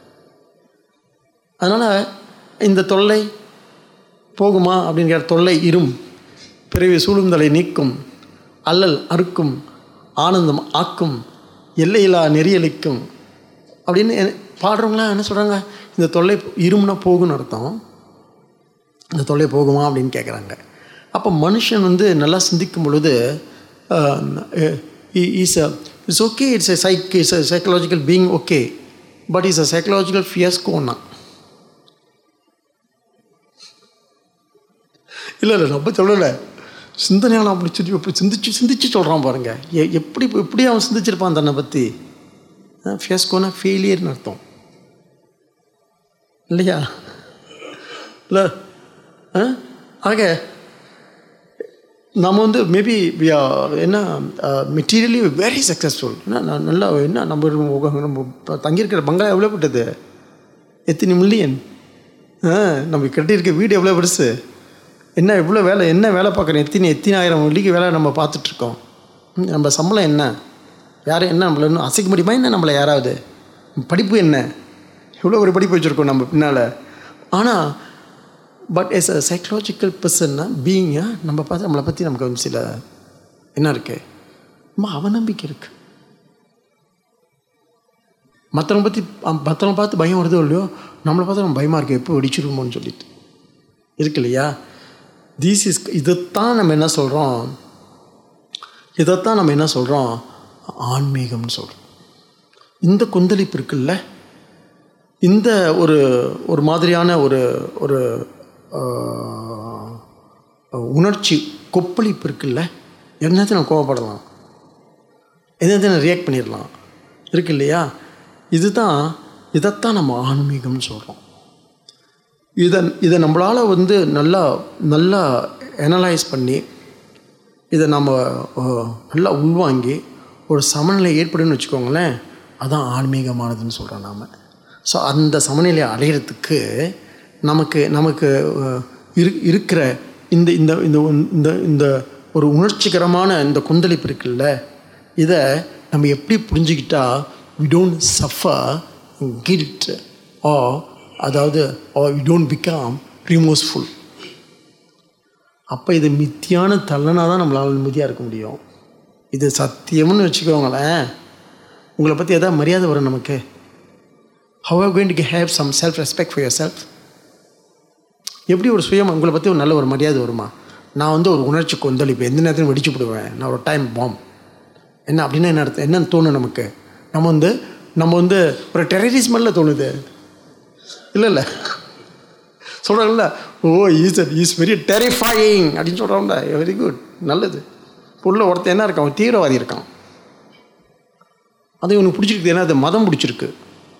அதனால் இந்த தொல்லை போகுமா அப்படிங்கிற தொல்லை இரும் பிறவி சூழுந்தலை நீக்கும் அல்லல் அறுக்கும் ஆனந்தம் ஆக்கும் எல்லையில்லா நெறியலிக்கும் அப்படின்னு எ- பாடுறவங்களாம் என்ன சொல்கிறாங்க இந்த தொல்லை இருமுன்னா போகும்னு அர்த்தம் இந்த தொல்லை போகுமா அப்படின்னு கேட்குறாங்க அப்போ மனுஷன் வந்து நல்லா சிந்திக்கும் பொழுது is it's okay it's a psyche it's a psychological being okay but is a psychological ஃபியஸ்கோன்னா இல்லை இல்லை நம்ம சொல்லலை சிந்தனையால் அப்படி சுற்றி அப்படி சிந்திச்சு சிந்திச்சு சொல்கிறான் பாருங்க எ எப்படி எப்படி அவன் சிந்திச்சிருப்பான் தன்னை பற்றி ஃபியஸ்கோனா ஃபெயிலியர்னு அர்த்தம் இல்லையா இல்லை ஆ? ஆக நம்ம வந்து மேபி என்ன மெட்டீரியலி வெரி சக்ஸஸ்ஃபுல் என்ன நான் நல்லா என்ன நம்ம உங்க- நம்ம இப்ப தங்கியிருக்கிற பங்களா எவ்வளோ பட்டது எத்தனை மில்லியன் ஆ நம்ம கட்டியிருக்க வீடு எவ்வளோ பெருசு என்ன எவ்வளோ வேலை என்ன வேலை பார்க்குறோம் எத்தனை எத்தனை ஆயிரம் வெள்ளிக்கு வேலை நம்ம பார்த்துட்ருக்கோம் நம்ம சம்பளம் என்ன யாரும் என்ன நம்மள இன்னும் அசைக்க முடியுமா என்ன நம்மளை யாராவது படிப்பு என்ன எவ்வளோ ஒரு படிப்பு வச்சுருக்கோம் நம்ம பின்னால் ஆனால் பட் எஸ் அ சைக்கலாஜிக்கல் பர்சன்னா பீயிங்கா நம்ம பார்த்து நம்மளை பற்றி நமக்கு வந்து சில என்ன இருக்கு ரொம்ப அவநம்பிக்கை இருக்குது மற்றவங்க பற்றி மற்றவங்க பார்த்து பயம் வருதோ இல்லையோ நம்மளை பார்த்து நம்ம பயமாக இருக்கு எப்போ வெடிச்சிருமோன்னு சொல்லிட்டு இருக்கு இல்லையா தீஸ் இஸ் இதைத்தான் நம்ம என்ன சொல்கிறோம் இதைத்தான் நம்ம என்ன சொல்கிறோம் ஆன்மீகம்னு சொல்கிறோம் இந்த கொந்தளிப்பு இருக்குல்ல இந்த ஒரு ஒரு மாதிரியான ஒரு ஒரு ஆஹ், உணர்ச்சி கொப்பளிப்பு இருக்குல்ல என்னத்தையும் நம்ம கோவப்படலாம் எதாவது ரியாக்ட் பண்ணிடலாம் இருக்கு இல்லையா இதுதான் இதைத்தான் நம்ம ஆன்மீகம்னு சொல்கிறோம் இதை இதை நம்மளால் வந்து நல்லா நல்லா அனலைஸ் பண்ணி இதை நம்ம அஹ், நல்லா உள்வாங்கி ஒரு சமநிலை ஏற்படுன்னு வச்சுக்கோங்களேன் அதான் ஆன்மீகமானதுன்னு சொல்கிறோம் நாம் ஸோ அந்த சமநிலையை அடையிறதுக்கு நமக்கு நமக்கு அஹ், இரு இருக்கிற இந்த இந்த இந்த ஒன்- இந்த இந்த ஒரு உணர்ச்சிகரமான இந்த கொந்தளிப்பு இருக்குல்ல இதை நம்ம எப்படி புரிஞ்சுக்கிட்டா we don't suffer guilt ah அதாவது ah we don't become remorseful அப்போ இது மித்தியான தள்ளனா தான் நம்மளால் நிம்மதியாக இருக்க முடியும் இது சத்தியம்னு வச்சுக்கோங்களேன் உங்களை பற்றி எதாவது மரியாதை வரும் நமக்கு how are going to have some self respect for your self எப்படி ஒரு சுயம் உங்களை பற்றி ஒரு நல்ல ஒரு மரியாதை வருமா நான் வந்து ஒரு உணர்ச்சி கொந்தளிப்பு எந்த நேரத்திலும் வெடிச்சு விடுவேன் நான் ஒரு டைம் பாம் என்ன அப்படின்னா என்ன அர்த்தம் என்னன்னு தோணும் நமக்கு நம்ம வந்து நம்ம வந்து ஒரு டெரரிஸ்மெண்ட்டில் தோணுது இல்லை இல்லை சொல்கிறாங்கல்ல oh is is very terrifying அப்படின்னு சொல்கிறாங்கல்ல வெரி குட் நல்லது உள்ள ஒருத்தன் என்ன இருக்கான் அவன் தீவிரவாதி இருக்கான் அது இவனுக்கு பிடிச்சிருக்கு ஏன்னா அது மதம் பிடிச்சிருக்கு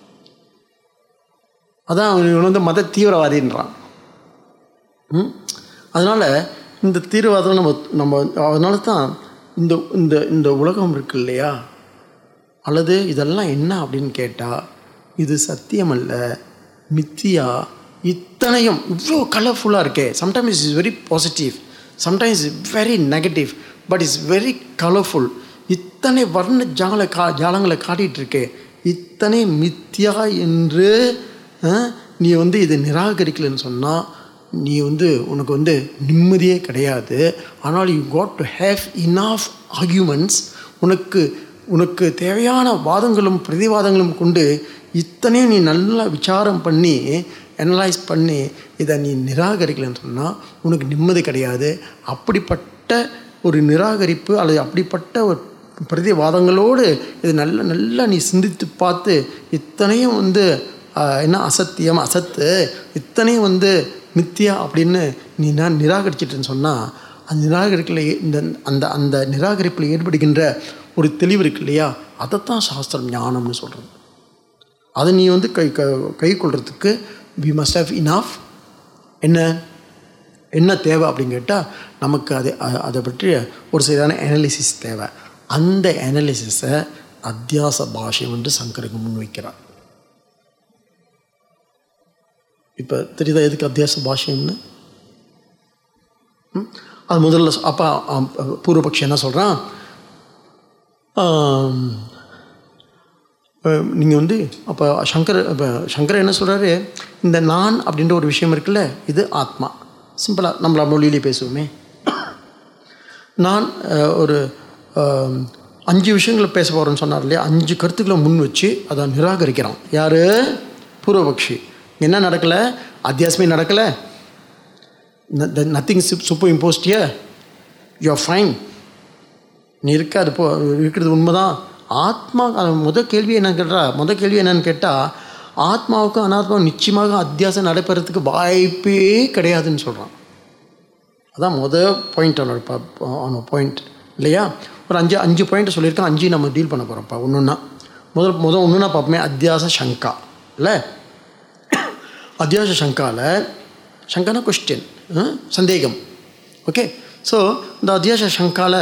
அதான் அவன் இவன் வந்து மத தீவிரவாதின்றான் ம் அதனால் இந்த தீவிரவாதம் நம்ம நம்ம அதனால தான் இந்த இந்த இந்த உலகம் இருக்கு இல்லையா அல்லது இதெல்லாம் என்ன அப்படின்னு கேட்டால் இது சத்தியம் அல்ல மித்தியா இத்தனையும் இவ்வளோ கலர்ஃபுல்லாக இருக்கே sometimes is very positive sometimes very negative but it's very colourful இத்தனை வர்ண ஜால கா ஜாலங்களை காட்டிகிட்டு இருக்கே இத்தனை மித்தியா என்று அஹ், நீ வந்து இதை நிராகரிக்கலைன்னு சொன்னால் நீ வந்து உனக்கு வந்து நிம்மதியே கிடையாது ஆனால் you got to have enough arguments உனக்கு உனக்கு தேவையான வாதங்களும் பிரதிவாதங்களும் கொண்டு இத்தனையும் நீ நல்லா விசாரம் பண்ணி அனலைஸ் பண்ணி இதை நீ நிராகரிக்கலைன்னு சொன்னால் உனக்கு நிம்மதி கிடையாது அப்படிப்பட்ட ஒரு நிராகரிப்பு அல்லது அப்படிப்பட்ட ஒரு பிரதிவாதங்களோடு இது நல்ல நல்லா நீ சிந்தித்து பார்த்து இத்தனையும் வந்து ஆஹ், என்ன அசத்தியம் அசத்து இத்தனையும் வந்து மித்தியா அப்படின்னு நீ நான் நிராகரிச்சிட்டுன்னு சொன்னால் அந்த நிராகரிப்பில் ஏ- இந்த அந்த அந்த நிராகரிப்பில் ஏற்படுகின்ற ஒரு தெளிவு இருக்கு இல்லையா அதைத்தான் சாஸ்திரம் ஞானம்னு சொல்கிறது அதை நீ வந்து கை க கை கொள்றதுக்கு வி மஸ்ட் ஹவ் இனாஃப் என்ன என்ன தேவை அப்படின்னு கேட்டால் நமக்கு அது அ- அதை பற்றிய ஒரு சரியான அனாலிசிஸ் தேவை அந்த அனாலிசிஸை அத்தியாச பாஷ்யம் என்று சங்கருக்கு முன்வைக்கிறார் இப்போ தெரியுதா எதுக்கு அத்தியாச பாஷ்யம்னு ம்? அது முதல்ல சொ- அப்பா ஆம், பூர்வபக்ஷி என்ன சொல்கிறான் நீங்கள் வந்து அப்போ சங்கர் இப்போ சங்கர் என்ன சொல்கிறாரு இந்த நான் அப்படின்ற ஒரு விஷயம் இருக்குல்ல இது ஆத்மா சிம்பிளாக நம்மள மொழியிலே பேசுவோமே நான் அஹ், ஒரு அஹ், அஞ்சு விஷயங்களை பேச போகிறேன்னு சொன்னார் இல்லையா அஞ்சு கருத்துக்களை முன் வச்சு அதை நிராகரிக்கிறான் யார் பூர்வபக்ஷி என்ன நடக்கலை அத்தியாசமே நடக்கலை நத்திங் சூப்பர் இம்போஸ்டிய யூ ஆர் ஃபைன் நீ இருக்க அது போ இருக்கிறது உண்மைதான் ஆத்மா அது முத கேள்வி என்னன்னு கேட்டா முத கேள்வி என்னன்னு கேட்டால் ஆத்மாவுக்கும் அனாத்மாவும் நிச்சயமாக அத்தியாசம் நடைபெறத்துக்கு வாய்ப்பே கிடையாதுன்னு சொல்கிறான் அதான் முத பாயிண்ட் அவனோட அவனோட பாயிண்ட் இல்லையா ஒரு அஞ்சு அஞ்சு பாயிண்ட் சொல்லியிருக்கான் அஞ்சு நம்ம டீல் பண்ண போகிறோம்ப்பா ஒன்றுன்னா முதல் முதல் ஒன்றுனா பார்ப்போமே அத்தியாச சங்கா இல்லை அத்தியாச சங்காவில் சங்கானா கொஸ்டின் சந்தேகம் ஓகே ஸோ இந்த அத்தியாச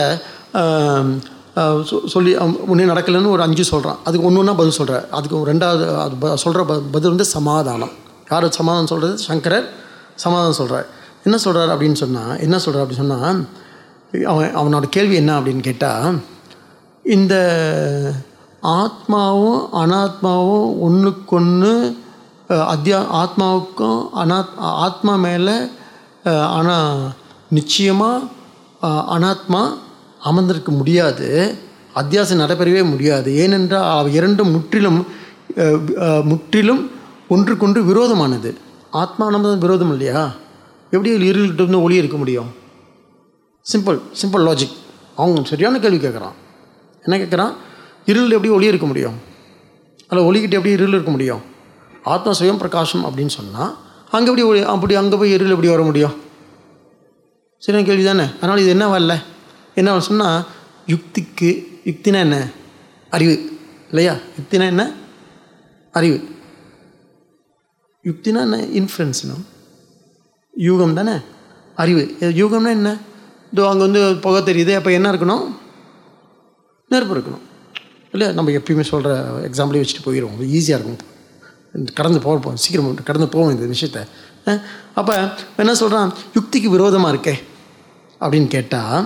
சங்காவில் சொல்லி ஒன்றே நடக்கலைன்னு ஒரு அஞ்சு சொல்கிறான் அதுக்கு ஒன்று ஒன்றா பதில் சொல்கிறார் அதுக்கு ரெண்டாவது அது ப சொல்கிற ப பதில் வந்து சமாதானம் யார் சமாதானம் சொல்கிறது சங்கரர் சமாதானம் சொல்கிறார் என்ன சொல்கிறார் அப்படின்னு சொன்னால் என்ன சொல்கிறார் அப்படின்னு சொன்னால் அவன் அவனோட கேள்வி என்ன அப்படின்னு கேட்டால் இந்த ஆத்மாவும் அனாத்மாவும் ஒன்றுக்கொன்று அத்தியா ஆத்மாவுக்கும் அனாத் ஆத்மா மேலே ஆனால் நிச்சயமாக அனாத்மா அமர்ந்திருக்க முடியாது அத்தியாசம் நடைபெறவே முடியாது ஏனென்றால் அவை இரண்டும் முற்றிலும் அஹ், அஹ், முற்றிலும் ஒன்றுக்கொன்று விரோதமானது ஆத்மா நம்ம விரோதம் இல்லையா எப்படி இருள்கிட்ட இருந்து ஒளி இருக்க முடியும் சிம்பிள் சிம்பிள் லாஜிக் அவங்க சரியான கேள்வி கேட்குறான் என்ன கேட்குறான் இருள் எப்படி ஒளி இருக்க முடியும் அதில் ஒளிக்கிட்ட எப்படி இருள் இருக்க முடியும் ஆத்மா சுயம் பிரகாசம் அப்படின்னு சொன்னால் அங்கே எப்படி ஒளி அப்படி அங்கே போய் இருள் எப்படி வர முடியும் சரியான கேள்வி தானே அதனால் இது என்ன வரல என்ன சொன்னால் யுக்திக்கு யுக்தினா என்ன அறிவு இல்லையா யுக்தினா என்ன அறிவு யுக்தினா என்ன இன்ஃப்ளூயன்ஸ்னும் யூகம் தானே அறிவு இது யூகம்னா என்ன இதோ அங்கே வந்து புகை தெரியுது அப்போ என்ன இருக்கணும் நெருப்பு இருக்கணும் இல்லை நம்ம எப்பயுமே சொல்கிற எக்ஸாம்பிளே வச்சுட்டு போயிடுவோம் ஈஸியாக இருக்கும் கடந்து போக போவோம் சீக்கிரம் கடந்து போவோம் இந்த விஷயத்த அப்போ என்ன சொல்கிறான் யுக்திக்கு விரோதமாக இருக்கே அப்படின்னு கேட்டால்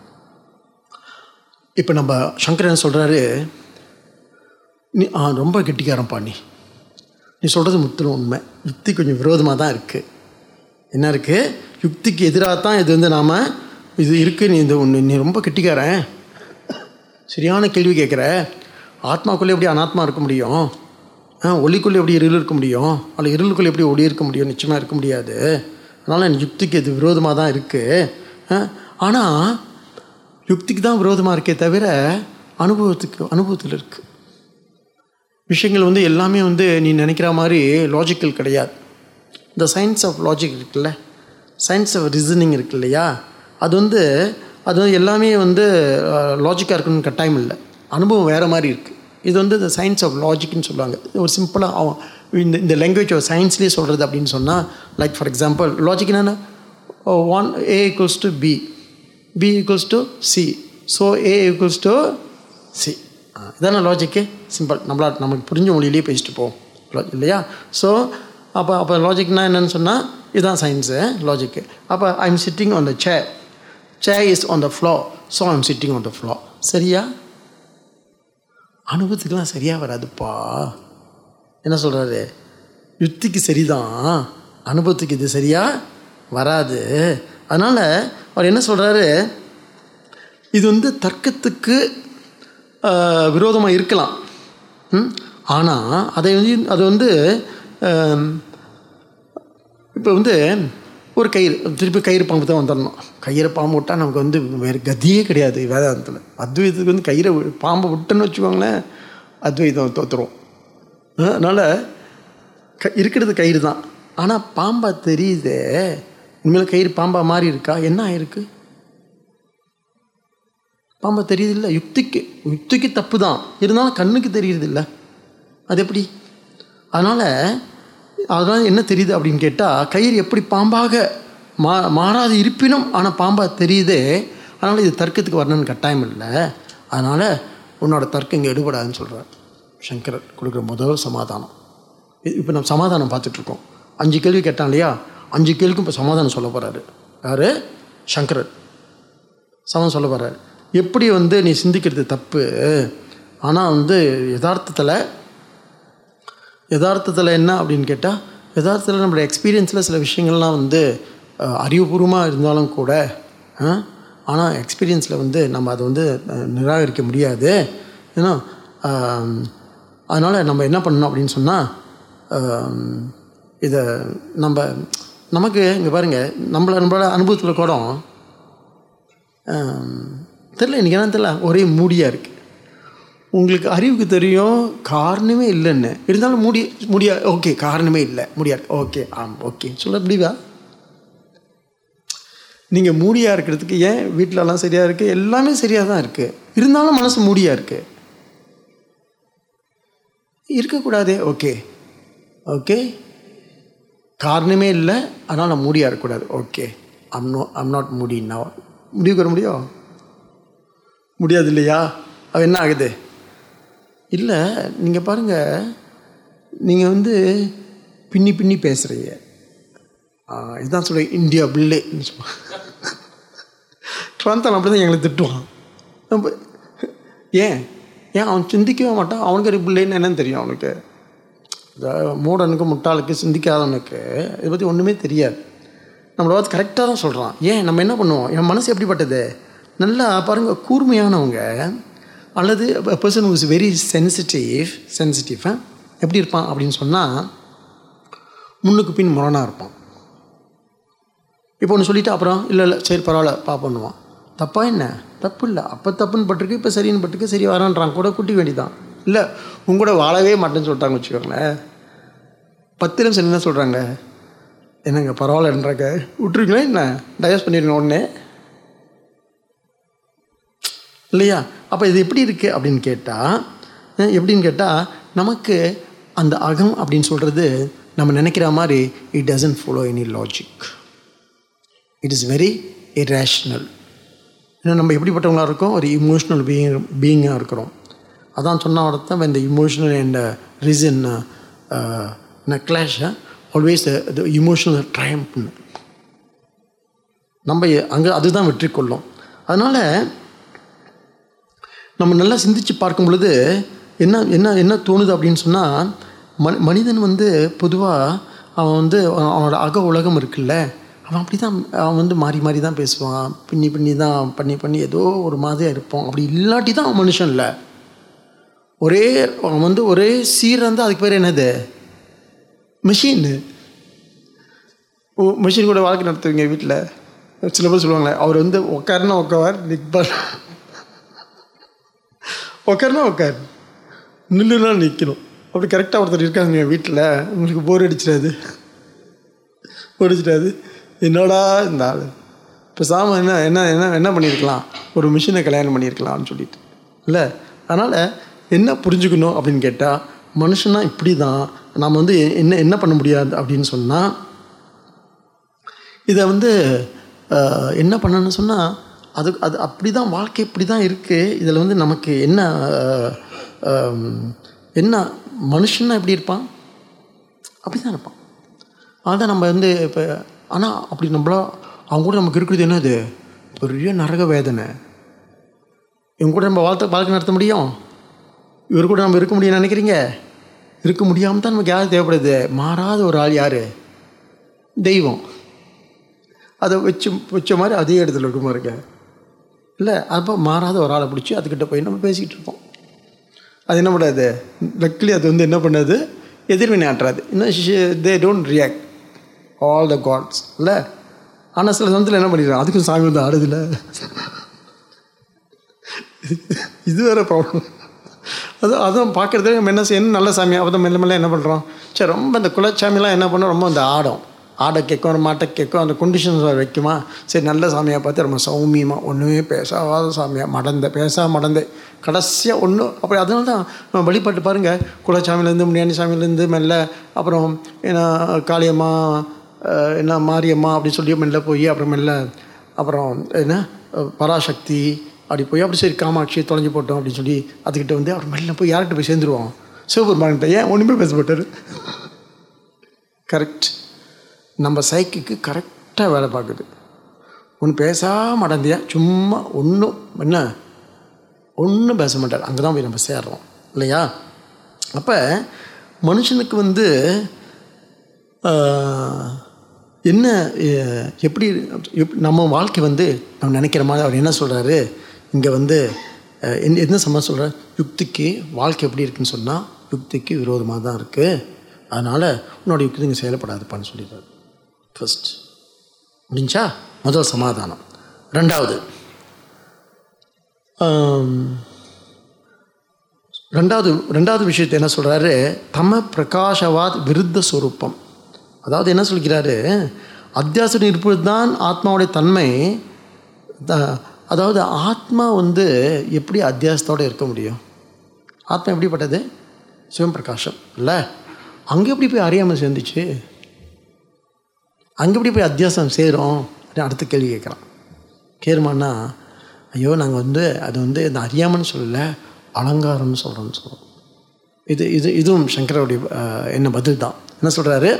இப்போ நம்ம சங்கர் என்ன சொல்கிறாரு நீ ஆ ரொம்ப கெட்டிக்காரன்ப்பா நீ நீ சொல்கிறது முற்றிலும் உண்மை யுக்தி கொஞ்சம் விரோதமாக தான் இருக்குது என்ன இருக்குது யுக்திக்கு எதிராக தான் இது வந்து நாம் இது இருக்குது நீ இந்த ஒன்று நீ ரொம்ப கெட்டிக்காரன் சரியான கேள்வி கேட்குற ஆத்மாக்குள்ளே எப்படி அனாத்மா இருக்க முடியும் ஆ ஒளிக்குள்ளே எப்படி இருள் இருக்க முடியும் அதில் இருளுக்குள்ளே எப்படி ஒளி இருக்க முடியும் நிச்சயமாக இருக்க முடியாது அதனால் என் யுக்திக்கு இது விரோதமாக தான் இருக்குது ஆனால் யுக்திக்கு தான் விரோதமாக இருக்கே தவிர அனுபவத்துக்கு அனுபவத்தில் இருக்குது விஷயங்கள் வந்து எல்லாமே வந்து நீ நினைக்கிற மாதிரி லாஜிக்கல் கிடையாது இந்த சயின்ஸ் ஆஃப் லாஜிக் இருக்குல்ல சயின்ஸ் ஆஃப் ரீசனிங் இருக்கு இல்லையா அது வந்து அது வந்து எல்லாமே வந்து லாஜிக்காக இருக்கணும்னு கட்டாயம் இல்லை அனுபவம் வேறு மாதிரி இருக்குது இது வந்து இந்த சயின்ஸ் ஆஃப் லாஜிக்னு சொல்லுவாங்க ஒரு சிம்பிளாக இந்த இந்த லாங்குவேஜ் ஆஃப் சயின்ஸ்லேயே சொல்கிறது அப்படின்னு சொன்னால் லைக் ஃபார் எக்ஸாம்பிள் லாஜிக் என்னென்னா one A equals to B B equals to C so A equals to C இதான லாஜிக்கு சிம்பிள் நம்மளா நமக்கு புரிஞ்ச மொழியிலேயே பேசிட்டு போவோம் Lo- இல்லையா ஸோ அப்போ அப்போ லாஜிக்னா என்னன்னு சொன்னால் இதுதான் சயின்ஸு லாஜிக்கு அப்போ I am sitting on the chair chair is on the floor so I am sitting on the floor சரியா அனுபவத்துக்கெலாம் சரியாக வராதுப்பா என்ன சொல்கிறாரு யுக்திக்கு சரிதான் அனுபவத்துக்கு இது சரியாக வராது அதனால் அவர் என்ன சொல்கிறாரு இது வந்து தர்க்கத்துக்கு விரோதமாக இருக்கலாம் ம்? ஆனால் அதை வந்து அது வந்து இப்போ வந்து ஒரு கயிறு திருப்பி கயிறு பாம்பு தான் வந்துடணும் கயிறை பாம்பு விட்டால் நமக்கு வந்து வேறு கதியே கிடையாது வேதாந்தத்தில் அத்வைதத்துக்கு வந்து கயிறை வி- பாம்பை விட்டோன்னு வச்சுக்கோங்களேன் அத்வைதம் தோற்றுரும் அதனால் க இருக்கிறது கயிறு தான் ஆனால் பாம்பா தெரியுதே உண்மையில கயிறு பாம்பா மாறி இருக்கா என்ன ஆயிருக்கு பாம்பா தெரியுது இல்லை யுக்திக்கு யுக்திக்கு தப்பு தான் இருந்தாலும் கண்ணுக்கு தெரியுது இல்லை அது எப்படி அதனால் அதனால் என்ன தெரியுது அப்படின்னு கேட்டால் கயிறு எப்படி பாம்பாக மா மாறாது இருப்பினும் ஆனால் பாம்பாக தெரியுதே அதனால் இது தர்க்கத்துக்கு வரணும்னு கட்டாயம் இல்லை அதனால் உன்னோட தர்க்கம் இங்கே எடுபடாதுன்னு சொல்கிறார் சங்கரர் கொடுக்குற முதல் சமாதானம் இப்போ நம்ம சமாதானம் பார்த்துட்ருக்கோம் அஞ்சு கேள்வி கேட்டான் இல்லையா அஞ்சு கேள்விக்கும் இப்போ சமாதானம் சொல்ல போகிறாரு யார் சங்கரர் சமாதானம் சொல்ல போகிறார் எப்படி வந்து நீ சிந்திக்கிறது தப்பு ஆனால் வந்து யதார்த்தத்தில் யதார்த்தத்தில் என்ன அப்படின்னு கேட்டால் யதார்த்தத்தில் நம்மளோட எக்ஸ்பீரியன்ஸில் சில விஷயங்கள்லாம் வந்து அஹ், அறிவுபூர்வமாக இருந்தாலும் கூட ஆனால் எக்ஸ்பீரியன்ஸில் வந்து நம்ம அதை வந்து அஹ், நிராகரிக்க முடியாது ஏன்னா அதனால் நம்ம என்ன பண்ணணும் அப்படின்னு சொன்னால் இதை நம்ம நமக்கு இங்கே பாருங்கள் நம்மள நம்மளோட அனுபவத்தில் கூட தெரில இன்றைக்கி என்ன தெரில ஒரே மூடியாக இருக்குது உங்களுக்கு அறிவுக்கு தெரியும் காரணமே இல்லைன்னு இருந்தாலும் மூடி முடியா ஓகே காரணமே இல்லை முடியாது ஓகே ஆம் ஓகே சொல்ல முடியுதா நீங்கள் மூடியாக இருக்கிறதுக்கு ஏன் வீட்டிலலாம் சரியாக இருக்குது எல்லாமே சரியாக தான் இருக்குது இருந்தாலும் மனசு மூடியாக இருக்குது இருக்கக்கூடாதே ஓகே ஓகே காரணமே இல்லை அதனால் நான் மூடியாக இருக்கக்கூடாது okay I'm no I'm not moody நான் முடிவுக்கு வர முடியும் முடியாது இல்லையா அது என்ன ஆகுது இல்லை நீங்கள் பாருங்கள் நீங்கள் வந்து பின்னி பின்னி பேசுகிறீங்க இதுதான் சொல்ல இந்தியா பில்லேன்னு சொல்லுவாங்க ட்ராந்தான் அப்படி தான் எங்களை திட்டுவான் நம்ம ஏன் ஏன் அவன் சிந்திக்கவே மாட்டான் அவனுக்கு ஒரு பிள்ளைன்னு என்னன்னு தெரியும் அவனுக்கு இந்த மூடனுக்கு முட்டாளுக்கு சிந்திக்காதவனுக்கு இதை பற்றி ஒன்றுமே தெரியாது நம்மளை பார்த்து கரெக்டாக தான் சொல்கிறான் ஏன் நம்ம என்ன பண்ணுவோம் என் மனசு எப்படிப்பட்டது நல்லா பாருங்கள் கூர்மையானவங்க அல்லது person who is very sensitive sensitive எப்படி இருப்பான் அப்படின்னு சொன்னால் முன்னுக்கு பின் முரணாக இருப்பான் இப்போ ஒன்று சொல்லிவிட்டு அப்புறம் இல்லை இல்லை சரி பரவாயில்ல பா பண்ணுவான் தப்பா என்ன தப்பு இல்லை அப்போ தப்புன்னு பட்டிருக்கு இப்போ சரின்னு பட்டிருக்கு சரி வரான்றான் கூட குட்டி வேண்டிதான் இல்லை உங்க கூட வாழவே மாட்டேன்னு சொல்லிட்டாங்க வச்சுக்கோங்களேன் பத்து நிமிஷம் என்ன சொல்கிறாங்க என்னங்க பரவாயில்லன்றாங்க விட்டுருக்கீங்களா என்ன டைவர்ஸ் பண்ணிடுங்க உடனே இல்லையா அப்போ இது எப்படி இருக்குது அப்படின்னு கேட்டால் எப்படின்னு கேட்டால் நமக்கு அந்த அகம் அப்படின்னு சொல்கிறது நம்ம நினைக்கிற மாதிரி it doesn't follow any logic it is very irrational ஏன்னா நம்ம எப்படிப்பட்டவங்களா இருக்கோம் ஒரு இமோஷ்னல் பீயிங் பீயிங்காக இருக்கிறோம் அதான் சொன்ன ஒருத்தன் இந்த emotional and reason clash always the emotional ட்ரையம்ப்னு நம்ம அங்கே அதுதான் வெற்றி கொள்ளும் அதனால் நம்ம நல்லா சிந்திச்சு பார்க்கும் பொழுது என்ன என்ன என்ன தோணுது அப்படின்னு சொன்னால் மனி மனிதன் வந்து பொதுவாக அவன் வந்து அவனோட அக உலகம் இருக்குல்ல அவன் அப்படி தான் அவன் வந்து மாறி மாறி தான் பேசுவான் பின்னி பின்னி தான் பண்ணி பண்ணி ஏதோ ஒரு மாதிரியாக இருப்பான் அப்படி இல்லாட்டி தான் அவன் மனுஷன் இல்லை ஒரே அவன் வந்து ஒரே சீராக இருந்தால் அதுக்கு பேர் என்னது மிஷின் மிஷின் கூட வாழ்க்கை நடத்துவீங்க வீட்டில் சில பேர் சொல்லுவாங்களே அவர் வந்து உட்காருன்னா உட்கார் நிற்பார் உட்காருனா உட்கார் நில்லுனா நிற்கணும் அப்படி கரெக்டாக ஒருத்தர் இருக்காங்க வீட்டில் உங்களுக்கு போர் அடிச்சிடாது போர் அடிச்சிடாது என்னடா இந்த ஆள் பேசாமல் என்ன என்ன என்ன என்ன பண்ணியிருக்கலாம் ஒரு மிஷினை கல்யாணம் பண்ணியிருக்கலாம்னு சொல்லிட்டு இல்லை அதனால் என்ன புரிஞ்சுக்கணும் அப்படின்னு கேட்டால் மனுஷனா இப்படி தான் நாம் வந்து என்ன என்ன பண்ண முடியாது அப்படின்னு சொன்னால் இதை வந்து அஹ், என்ன பண்ணணும்னு சொன்னால் அது அது அப்படி தான் வாழ்க்கை இப்படி தான் இருக்குது இதில் வந்து நமக்கு என்ன அஹ், அஹ், என்ன மனுஷன்னா எப்படி இருப்பான் அப்படி தான் இருப்பான் அதான் நம்ம வந்து இப்போ ஆனால் அப்படி நம்மளா அவங்க கூட நமக்கு இருக்கிறது என்னது பெரிய நரக வேதனை இவங்க கூட நம்ம வாழ்த்த வாழ்க்கை நடத்த முடியும் இவர் கூட நம்ம இருக்க முடியும்னு நினைக்கிறீங்க இருக்க முடியாமல் தான் நமக்கு யார் தேவைப்படுது மாறாத ஒரு ஆள் யார் தெய்வம் அதை வச்சு வச்ச மாதிரி அதே இடத்துல இருக்குமா இருக்க இல்லை அப்போ மாறாத ஒரு ஆளை பிடிச்சி அதுக்கிட்ட போய் நம்ம பேசிக்கிட்டு இருப்போம் அது என்ன பண்ணாது லக்லி அது வந்து என்ன பண்ணாது எதிர்வினை ஆட்டுறாது இன்னும் they don't react all the gods இல்லை ஆனால் சில சமயத்தில் என்ன பண்ணிடுறாங்க அதுக்கும் சாமி வந்து ஆடுதில்ல இது வேற ப்ராப்ளம் அது அதுவும் பார்க்குறது நம்ம என்ன செய்யணும் நல்ல சாமி அப்போ மெல்ல மெல்ல என்ன பண்ணுறோம் சரி ரொம்ப இந்த குலச்சாமிலாம் என்ன பண்ணோம் ரொம்ப அந்த ஆடும் ஆடை கேட்கும் மாட்டை கேட்கும் அந்த கண்டிஷன்ஸ் வைக்குமா சரி நல்ல சாமியாக பார்த்து ரொம்ப சௌமியமாக ஒன்றுமே பேசாத சாமியாக மடந்த பேசா மடந்த கடைசியாக ஒன்றும் அப்படி அதனால தான் நம்ம வழிபாட்டு பாருங்கள் குலச்சாமிலேருந்து முனியாண்டி சாமியிலேருந்து மெல்ல அப்புறம் என்ன காளியம்மா அஹ், என்ன மாரியம்மா அப்படி சொல்லி மெல்ல போய் அப்புறம் மெல்ல அப்புறம் என்ன அஹ், பராசக்தி அப்படி போய் அப்படி சரி காமாட்சி தொலைஞ்சு போட்டோம் அப்படின்னு சொல்லி அதுக்கிட்ட வந்து அவர் மெல்ல போய் யார்கிட்ட போய் சேர்ந்துருவோம் சிவபெருமான்கிட்ட ஏன் ஒன்றுமே பேச மாட்டார் கரெக்ட் நம்ம சைக்கிக்கு கரெக்டாக வேலை பார்க்குது ஒன்று பேசாம அடந்தியா சும்மா ஒன்றும் என்ன ஒன்றும் பேச மாட்டார் அங்கே தான் போய் நம்ம சேர்றோம் இல்லையா அப்போ மனுஷனுக்கு வந்து ஆஹ், என்ன எ- எப்படி எப் நம்ம வாழ்க்கை வந்து நம்ம நினைக்கிற மாதிரி அவர் என்ன சொல்கிறாரு இங்கே வந்து அஹ், என்ன என்ன சம்மந்தம் சொல்கிறார் யுக்திக்கு வாழ்க்கை எப்படி இருக்குன்னு சொன்னால் யுக்திக்கு விரோதமாக தான் இருக்குது அதனால் உன்னோட யுக்தி இங்கே செயல்படாதுப்பான்னு சொல்லிடுறாரு ஃபர்ஸ்ட் முடிஞ்சா முதல் சமாதானம் ரெண்டாவது ஆம், ரெண்டாவது ரெண்டாவது விஷயத்தை என்ன சொல்கிறாரு தம பிரகாஷவாத் விருத்த ஸ்வரூபம் அதாவது என்ன சொல்கிறாரு அத்தியாசம் இருப்பது தான் ஆத்மாவுடைய தன்மை த- அதாவது ஆத்மா வந்து எப்படி அத்தியாசத்தோடு இருக்க முடியும் ஆத்மா எப்படிப்பட்டது சிவம் பிரகாசம் இல்லை அங்கே எப்படி போய் அறியாமல் சேர்ந்துச்சு அங்கே எப்படி போய் அத்தியாசம் சேரும் அப்படின்னு அடுத்த கேள்வி கேட்குறான் கேருமான்னா ஐயோ நாங்கள் வந்து அது வந்து இந்த அறியாமன்னு சொல்லலை அலங்காரம்னு சொல்கிறோம்னு சொல்கிறோம் இது இது இதுவும் சங்கரோடைய அஹ், என்ன பதில் தான் என்ன சொல்கிறாரு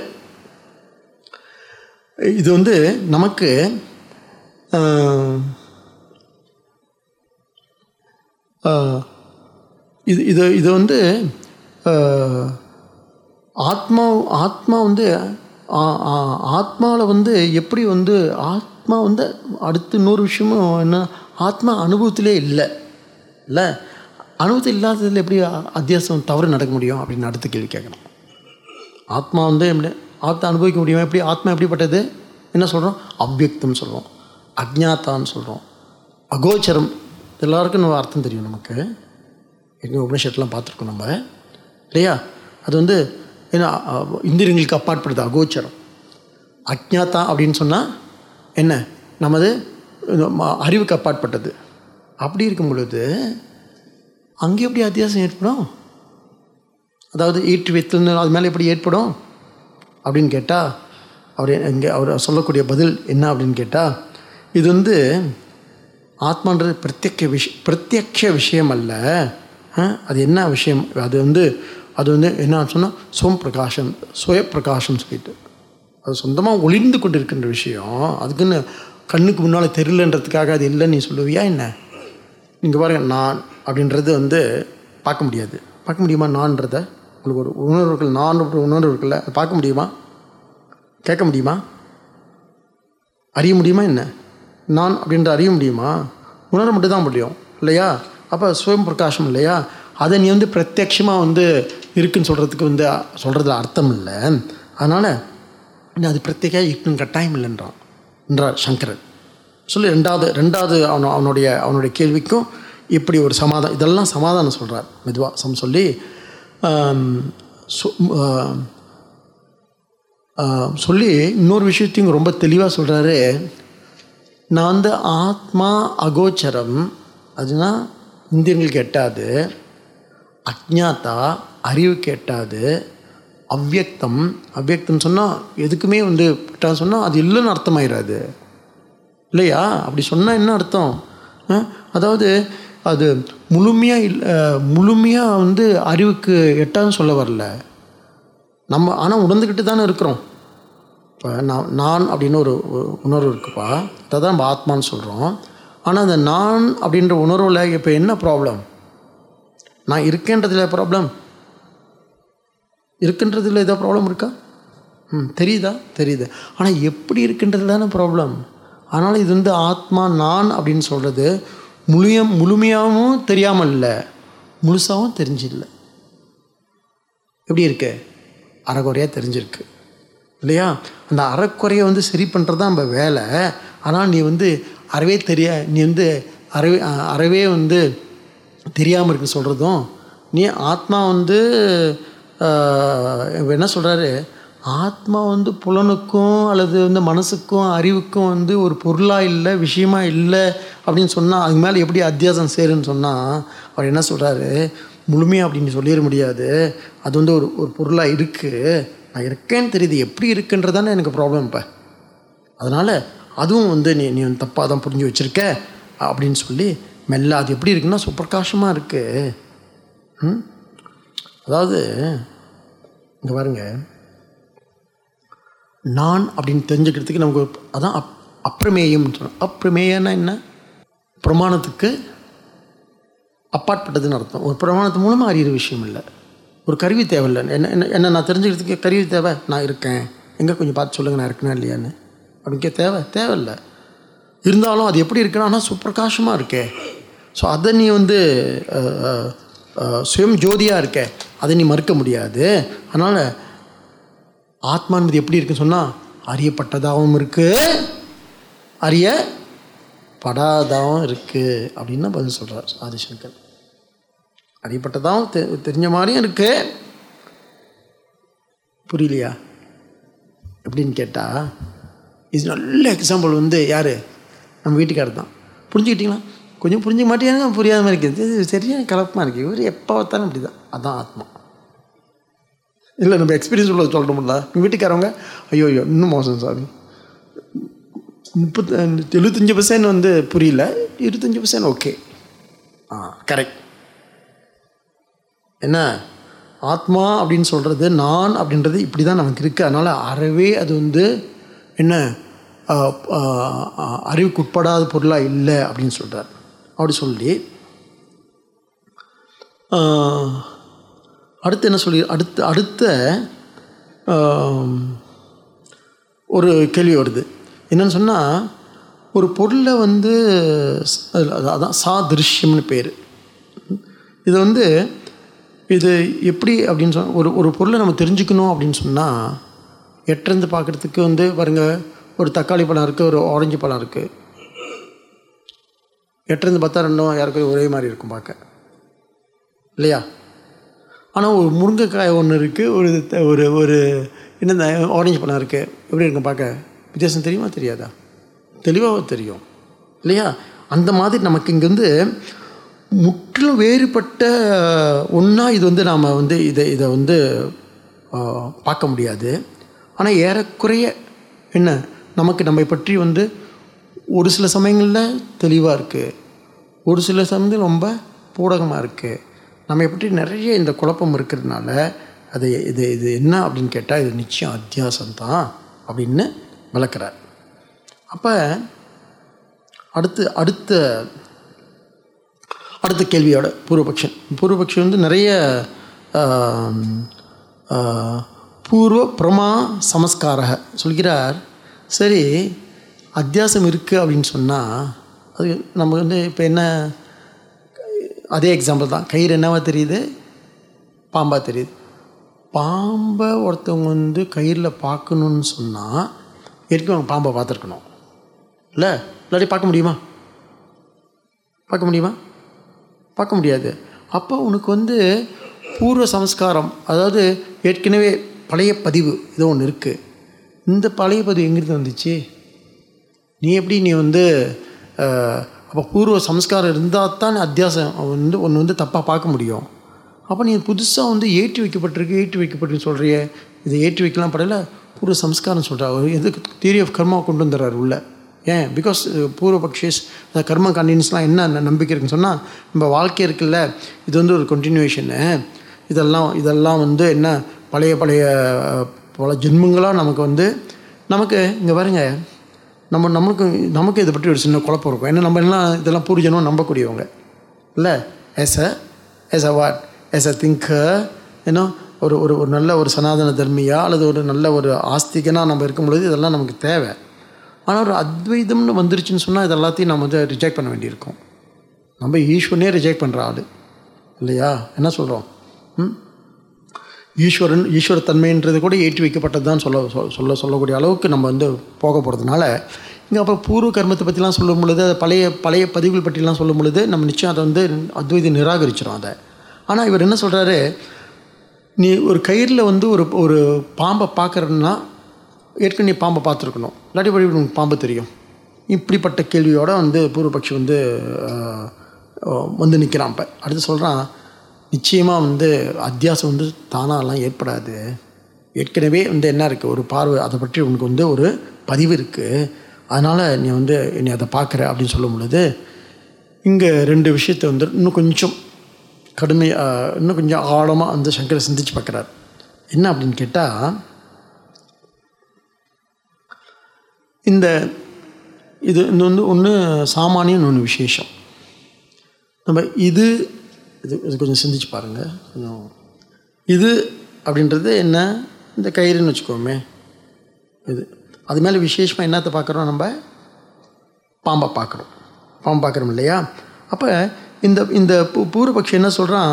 இது வந்து நமக்கு அஹ், அஹ், இது இது இது வந்து அஹ், ஆத்மா ஆத்மா வந்து ஆத்மாவில் வந்து எப்படி வந்து ஆத்மா வந்து அடுத்து இன்னொரு விஷயமும் என்ன ஆத்மா அனுபவத்திலே இல்லை இல்லை அனுபவத்தில் இல்லாததில் எப்படி அத்தியாசம் தவறு நடக்க முடியும் அப்படின்னு அடுத்த கேள்வி கேட்கணும் ஆத்மா வந்து எப்படி ஆத்மா அனுபவிக்க முடியுமா எப்படி ஆத்மா எப்படிப்பட்டது என்ன சொல்கிறோம் அவ்யக்தம் சொல்கிறோம் அஜ்ஞாத்தான்னு சொல்கிறோம் அகோச்சரம் எல்லாருக்கும் நம்ம அர்த்தம் தெரியும் நமக்கு எங்கள் உபனிஷத்துலாம் பார்த்துருக்கோம் நம்ம இல்லையா அது வந்து என்ன அ- இந்திரியங்களுக்கு அப்பாற்படுது அகோச்சரம் அஜ்ஞாத்தா அப்படின்னு சொன்னால் என்ன நமது இந்த ம- அறிவுக்கு அப்பாற்பட்டது அப்படி இருக்கும் பொழுது அங்கே எப்படி அத்தியாசம் ஏற்படும் அதாவது ஈட்டு வைத்துன்னு அது மேலே எப்படி ஏற்படும் அப்படின்னு கேட்டால் அவர் இங்கே அவர் சொல்லக்கூடிய பதில் என்ன அப்படின்னு கேட்டால் இது வந்து ஆத்மான்றது பிரத்யக்ஷ விஷ பிரத்யக்ஷ விஷயம் அல்ல ஆ, அது என்ன விஷயம் அது வந்து அது வந்து என்ன சொன்னால் சோம் பிரகாஷம் சுய பிரகாஷம் சொல்லிட்டு அது சொந்தமாக ஒளிர்ந்து கொண்டு இருக்கின்ற விஷயம் அதுக்குன்னு கண்ணுக்கு முன்னால் தெரியலன்றதுக்காக அது இல்லைன்னு நீ சொல்லுவியா என்ன நீங்கள் பாருங்க நான் அப்படின்றது வந்து பார்க்க முடியாது பார்க்க முடியுமா நான்றத உங்களுக்கு ஒரு உணர்வுகள் நான் ஒரு உணர்வு இருக்குல்ல அதை பார்க்க முடியுமா கேட்க முடியுமா அறிய முடியுமா என்ன நான் அப்படின்ற அறிய முடியுமா உணர மட்டும் தான் முடியும் இல்லையா அப்போ சுயம் பிரகாசம் இல்லையா அதை நீ வந்து பிரத்யக்ஷமாக வந்து இருக்குன்னு சொல்கிறதுக்கு வந்து சொல்கிறதுல அர்த்தம் இல்லை அதனால் நீ அது பிரத்யேக இருக்குன்னு கட்டாயம் இல்லைன்றான் என்றார் சங்கரன் சொல்லி ரெண்டாவது ரெண்டாவது அவன அவனுடைய அவனுடைய கேள்விக்கும் இப்படி ஒரு சமாதானம் இதெல்லாம் சமாதானம் சொல்கிறார் மெதுவாக சம் சொல்லி ஆம், சு- ஆம், ஆஹ் சொல்லி இன்னொரு விஷயத்தையும் ரொம்ப தெளிவாக சொல்கிறாரு நான் வந்து ஆத்மா அகோச்சரம் அதுனா இந்திரியங்களுக்கு எட்டாது அஜ்ஞாத்தா அறிவுக்கு எட்டாது அவ்யக்தம் அவ்யக்தம் சொன்னால் எதுக்குமே வந்து எட்டாது சொன்னால் அது இல்லைன்னு அர்த்தமாயிடாது இல்லையா அப்படி சொன்னால் என்ன அர்த்தம் அஹ், அதாவது அது முழுமையாக இல் முழுமையாக வந்து அறிவுக்கு எட்டாதுன்னு சொல்ல வரல நம்ம ஆனால் உணர்ந்துக்கிட்டு தானே இருக்கிறோம் இப்போ நான் நான் அப்படின்னு ஒரு ஒரு உணர்வு இருக்குப்பா அதை தான் நம்ம ஆத்மான்னு சொல்கிறோம் ஆனால் அந்த நான் அப்படின்ற உணர்வில் இப்போ என்ன ப்ராப்ளம் நான் இருக்கேன்றதுல ப்ராப்ளம் இருக்குன்றதுல ஏதோ ப்ராப்ளம் இருக்கா ம் தெரியுதா தெரியுது ஆனால் எப்படி இருக்குன்றதுல தானே ப்ராப்ளம் அதனால் இது வந்து ஆத்மா நான் அப்படின்னு சொல்கிறது முழுமைய முழுமையாகவும் தெரியாமல் இல்லை முழுசாகவும் தெரிஞ்சில்லை எப்படி இருக்கு அறகுறையாக தெரிஞ்சிருக்கு இல்லையா அந்த அறக்குறையை வந்து சரி பண்ணுறது தான் நம்ம வேலை ஆனால் நீ வந்து அறவே தெரிய நீ வந்து அறவே அஹ், அறவே வந்து தெரியாமல் இருக்கு சொல்கிறதும் நீ ஆத்மா வந்து ஆஹ், இவர் என்ன சொல்கிறாரு ஆத்மா வந்து புலனுக்கும் அல்லது வந்து மனசுக்கும் அறிவுக்கும் வந்து ஒரு பொருளாக இல்லை விஷயமா இல்லை அப்படின்னு சொன்னால் அதுக்கு மேலே எப்படி அத்தியாசம் சேருன்னு சொன்னால் அவர் என்ன சொல்கிறாரு முழுமையாக அப்படின்னு சொல்லிட முடியாது அது வந்து ஒரு ஒரு பொருளாக இருக்குது நான் இருக்கேன்னு தெரியுது எப்படி இருக்குன்றதானே எனக்கு ப்ராப்ளம் இப்போ அதனால் அதுவும் வந்து நீ நீ வந்து தப்பாக தான் புரிஞ்சு வச்சுருக்க அப்படின்னு சொல்லி மெல்ல அது எப்படி இருக்குன்னா சுப்பிரகாசமாக இருக்குது ம் அதாவது இங்கே பாருங்க நான் அப்படின்னு தெரிஞ்சுக்கிறதுக்கு நமக்கு ஒரு- அதான் அப் அப்பிரமேயம்னு சொன்னோம் அப்பிரமேயன்னா என்ன பிரமாணத்துக்கு அப்பாற்பட்டதுன்னு அர்த்தம் ஒரு பிரமாணத்து மூலமாக அறியிற விஷயம் இல்லை ஒரு கருவி தேவையில்லை என்ன என்ன என்ன நான் தெரிஞ்சுக்கிறதுக்கு கருவி தேவை நான் இருக்கேன் எங்கே கொஞ்சம் பார்த்து சொல்லுங்கள் நான் இருக்கேனா இல்லையான்னு அப்படின்னு கே தேவை தேவையில்லை இருந்தாலும் அது எப்படி இருக்குன்னா ஆனால் சுப்பிரகாசமாக இருக்கே ஸோ அதை நீ வந்து அஹ், அஹ், அஹ், சுயம் ஜோதியாக இருக்க அதை நீ மறுக்க முடியாது அதனால் ஆத்மான்பது எப்படி இருக்குன்னு சொன்னால் அறியப்பட்டதாகவும் இருக்குது அறியப்படாதாகவும் இருக்குது அப்படின்னு தான் பதில் சொல்கிறார் ஆதிசங்கர் அறியப்பட்டதாகவும் தெ தெரிஞ்ச மாதிரியும் இருக்கு புரியலையா எப்படின்னு கேட்டால் இது நல்ல எக்ஸாம்பிள் வந்து யார் நம்ம வீட்டுக்காரர் தான் புரிஞ்சுக்கிட்டீங்களா கொஞ்சம் புரிஞ்சுக்க மாட்டேங்க புரியாத மாதிரி இருக்குது இது சரியான கலப்பமாக இருக்குது இவர் எப்போ பார்த்தாலும் அப்படி தான் அதான் ஆத்மா இல்லை நம்ம எக்ஸ்பீரியன்ஸ் உள்ள சொல்கிறோம்ல எங்கள் வீட்டுக்காரவங்க ஐயோ ஐயோ இன்னும் மோசம் சாமி முப்பத்தி எழுபத்தஞ்சி பர்சன்ட் வந்து புரியல இருபத்தஞ்சி பர்சன்ட் ஓகே ஆ கரெக்ட் என்ன ஆத்மா அப்படின்னு சொல்கிறது நான் அப்படின்றது இப்படி தான் நமக்கு இருக்குது அதனால் அறவே அது வந்து என்ன ஆ, ஆ, ஆ, அறிவுக்குட்படாத பொருளாக இல்லை அப்படின்னு சொல்கிறார் அப்படி சொல்லி ஆ, அடுத்து என்ன சொல்லி அடுத்து அடுத்த ஆம், ஒரு கேள்வி வருது என்னன்னு சொன்னால் ஒரு பொருளை வந்து ஸ்- அது- அதான் சாதிருஷ்யம்னு பேர் இது வந்து இது எப்படி அப்படின்னு சொன்ன ஒரு ஒரு பொருளை நம்ம தெரிஞ்சுக்கணும் அப்படின்னு சொன்னால் எட்டிருந்து பார்க்குறதுக்கு வந்து பாருங்க ஒரு தக்காளி பழம் இருக்குது ஒரு ஆரஞ்சு பழம் இருக்குது எட்டிருந்து பார்த்தா ரெண்டும் யாருக்கும் ஒரே மாதிரி இருக்கும் பார்க்க இல்லையா ஆனால் ஒரு முருங்கைக்காய் ஒன்று இருக்குது ஒரு த- ஒரு ஒரு என்ன ஆரஞ்சு பழம் இருக்குது எப்படி இருக்கும் பார்க்க வித்தியாசம் தெரியுமா தெரியாதா தெளிவாக தெரியும் இல்லையா அந்த மாதிரி நமக்கு இங்கே வந்து முற்றிலும் வேறுபட்ட ஒன்றா இது வந்து நாம் வந்து இதை இதை வந்து ஆ, பார்க்க முடியாது ஆனால் ஏறக்குறைய என்ன நமக்கு நம்மை பற்றி வந்து ஒரு சில சமயங்களில் தெளிவாக இருக்குது ஒரு சில சமயத்தில் ரொம்ப பூடகமாக இருக்குது நம்மை பற்றி நிறைய இந்த குழப்பம் இருக்கிறதுனால அது இது இது என்ன அப்படின்னு கேட்டால் இது நிச்சயம் அத்தியாசம்தான் அப்படின்னு விளக்குறார் அப்போ அடுத்து அடுத்த அடுத்த கேள்வியோட பூர்வபக்ஷன் பூர்வபக்ஷி வந்து நிறைய ஆம், ஆ, பூர்வ பிரமா சமஸ்காரக சொல்கிறார் சரி அத்தியாசம் இருக்குது அப்படின்னு சொன்னால் அது நம்ம வந்து இப்போ என்ன அதே எக்ஸாம்பிள் தான் கயிறு என்னவா தெரியுது பாம்பாக தெரியுது பாம்பை ஒருத்தவங்க வந்து கயிறில் பார்க்கணுன்னு சொன்னால் ஏற்கனவே அவங்க பாம்பை பார்த்துருக்கணும் இல்லை இல்லாட்டி பார்க்க முடியுமா பார்க்க முடியுமா பார்க்க முடியாது அப்போ உனக்கு வந்து பூர்வ சம்ஸ்காரம் அதாவது ஏற்கனவே பழைய பதிவு ஏதோ ஒன்று இருக்குது இந்த பழைய பதிவு எங்கிருந்து வந்துச்சு நீ எப்படி நீ வந்து அஹ், அப்போ பூர்வ சம்ஸ்காரம் இருந்தால் தான் அத்தியாசம் வந்து ஒன்று வந்து தப்பாக பார்க்க முடியும் அப்போ நீ புதுசாக வந்து ஏற்றி வைக்கப்பட்டிருக்கு ஏற்றி வைக்கப்பட்டிருக்கு சொல்கிறியே இதை ஏற்றி வைக்கலாம் படையில பூர்வ சம்ஸ்காரம் சொல்கிறார் எதுக்கு தியரி ஆஃப் கர்மா கொண்டு வந்துடுறாரு உள்ள ஏன் பிகாஸ் பூர்வபக்ஷிஸ் அந்த கர்ம கண்டினியூஸ்லாம் என்ன ந- நம்பிக்கை இருக்குன்னு சொன்னால் நம்ம வாழ்க்கை இருக்குல்ல இது வந்து ஒரு கண்டினியூஷனு இதெல்லாம் இதெல்லாம் வந்து என்ன பழைய பழைய அஹ், பல ஜென்மங்களாக நமக்கு வந்து நமக்கு இங்கே பாருங்க நம்ம நமக்கு நமக்கு இதை பற்றி ஒரு சின்ன குழப்பம் இருக்கும் ஏன்னா நம்ம எல்லாம் இதெல்லாம் பூர்வஜனம் நம்பக்கூடியவங்க இல்லை as a as a what as a thinker ஏன்னா ஒரு ஒரு ஒரு நல்ல ஒரு சனாதன தர்மியா அல்லது ஒரு நல்ல ஒரு ஆஸ்திகனாக நம்ம இருக்கும் பொழுது இதெல்லாம் நமக்கு தேவை ஆனால் ஒரு அத்வைதம்னு வந்துருச்சுன்னு சொன்னால் இது எல்லாத்தையும் நம்ம வந்து ரிஜெக்ட் பண்ண வேண்டியிருக்கும் நம்ம ஈஸ்வரனே ரிஜெக்ட் பண்ணுற ஆள் இல்லையா என்ன சொல்கிறோம் ம் ஈஸ்வரன் ஈஸ்வர தன்மைன்றது கூட ஏற்றி வைக்கப்பட்டது தான் சொல்ல சொல்- சொல்ல சொல்லக்கூடிய அளவுக்கு நம்ம வந்து போக போகிறதுனால இங்கே அப்போ பூர்வ கர்மத்தை பற்றிலாம் சொல்லும் பொழுது அதை பழைய பழைய பதிவுகள் பற்றிலாம் சொல்லும் பொழுது நம்ம நிச்சயம் அதை வந்து அத்வைதம் நிராகரிச்சிடும் அதை ஆனால் இவர் என்ன சொல்கிறாரு நீ ஒரு கயிறில் வந்து ஒரு ஒரு பாம்பை பார்க்குறன்னா ஏற்கனவே நீ பாம்பை பார்த்துருக்கணும் இல்லாட்டி எப்படி உனக்கு பாம்பு தெரியும் இப்படிப்பட்ட கேள்வியோட வந்து பூர்வபக்ஷி வந்து ஆஹ், ஆஹ், வந்து நிற்கிறான் இப்போ அடுத்து சொல்கிறான் நிச்சயமாக வந்து அத்தியாசம் வந்து தானாலாம் ஏற்படாது ஏற்கனவே வந்து என்ன இருக்குது ஒரு பார்வை அதை பற்றி உனக்கு வந்து ஒரு பதிவு இருக்குது அதனால் நீ வந்து நீ அதை பார்க்குற அப்படின்னு சொல்லும் பொழுது இங்கே ரெண்டு விஷயத்தை வந்து இன்னும் கொஞ்சம் கடுமை ஆஹ், இன்னும் கொஞ்சம் ஆழமாக வந்து சங்கரை சிந்திச்சு பார்க்குறாரு என்ன அப்படின்னு கேட்டால் இந்த இது இது வந்து ஒன்று சாமானியம் ஒன்று விசேஷம் நம்ம இது இது இது கொஞ்சம் சிந்திச்சு பாருங்கள் கொஞ்சம் இது அப்படின்றது என்ன இந்த கயிறுன்னு வச்சுக்கோமே இது அது மேலே விசேஷமாக என்னத்தை பார்க்குறோம் நம்ம பாம்பை பார்க்குறோம் பாம்பு பார்க்குறோம் இல்லையா அப்போ இந்த இந்த பூ பூர்வபக்ஷி என்ன சொல்கிறான்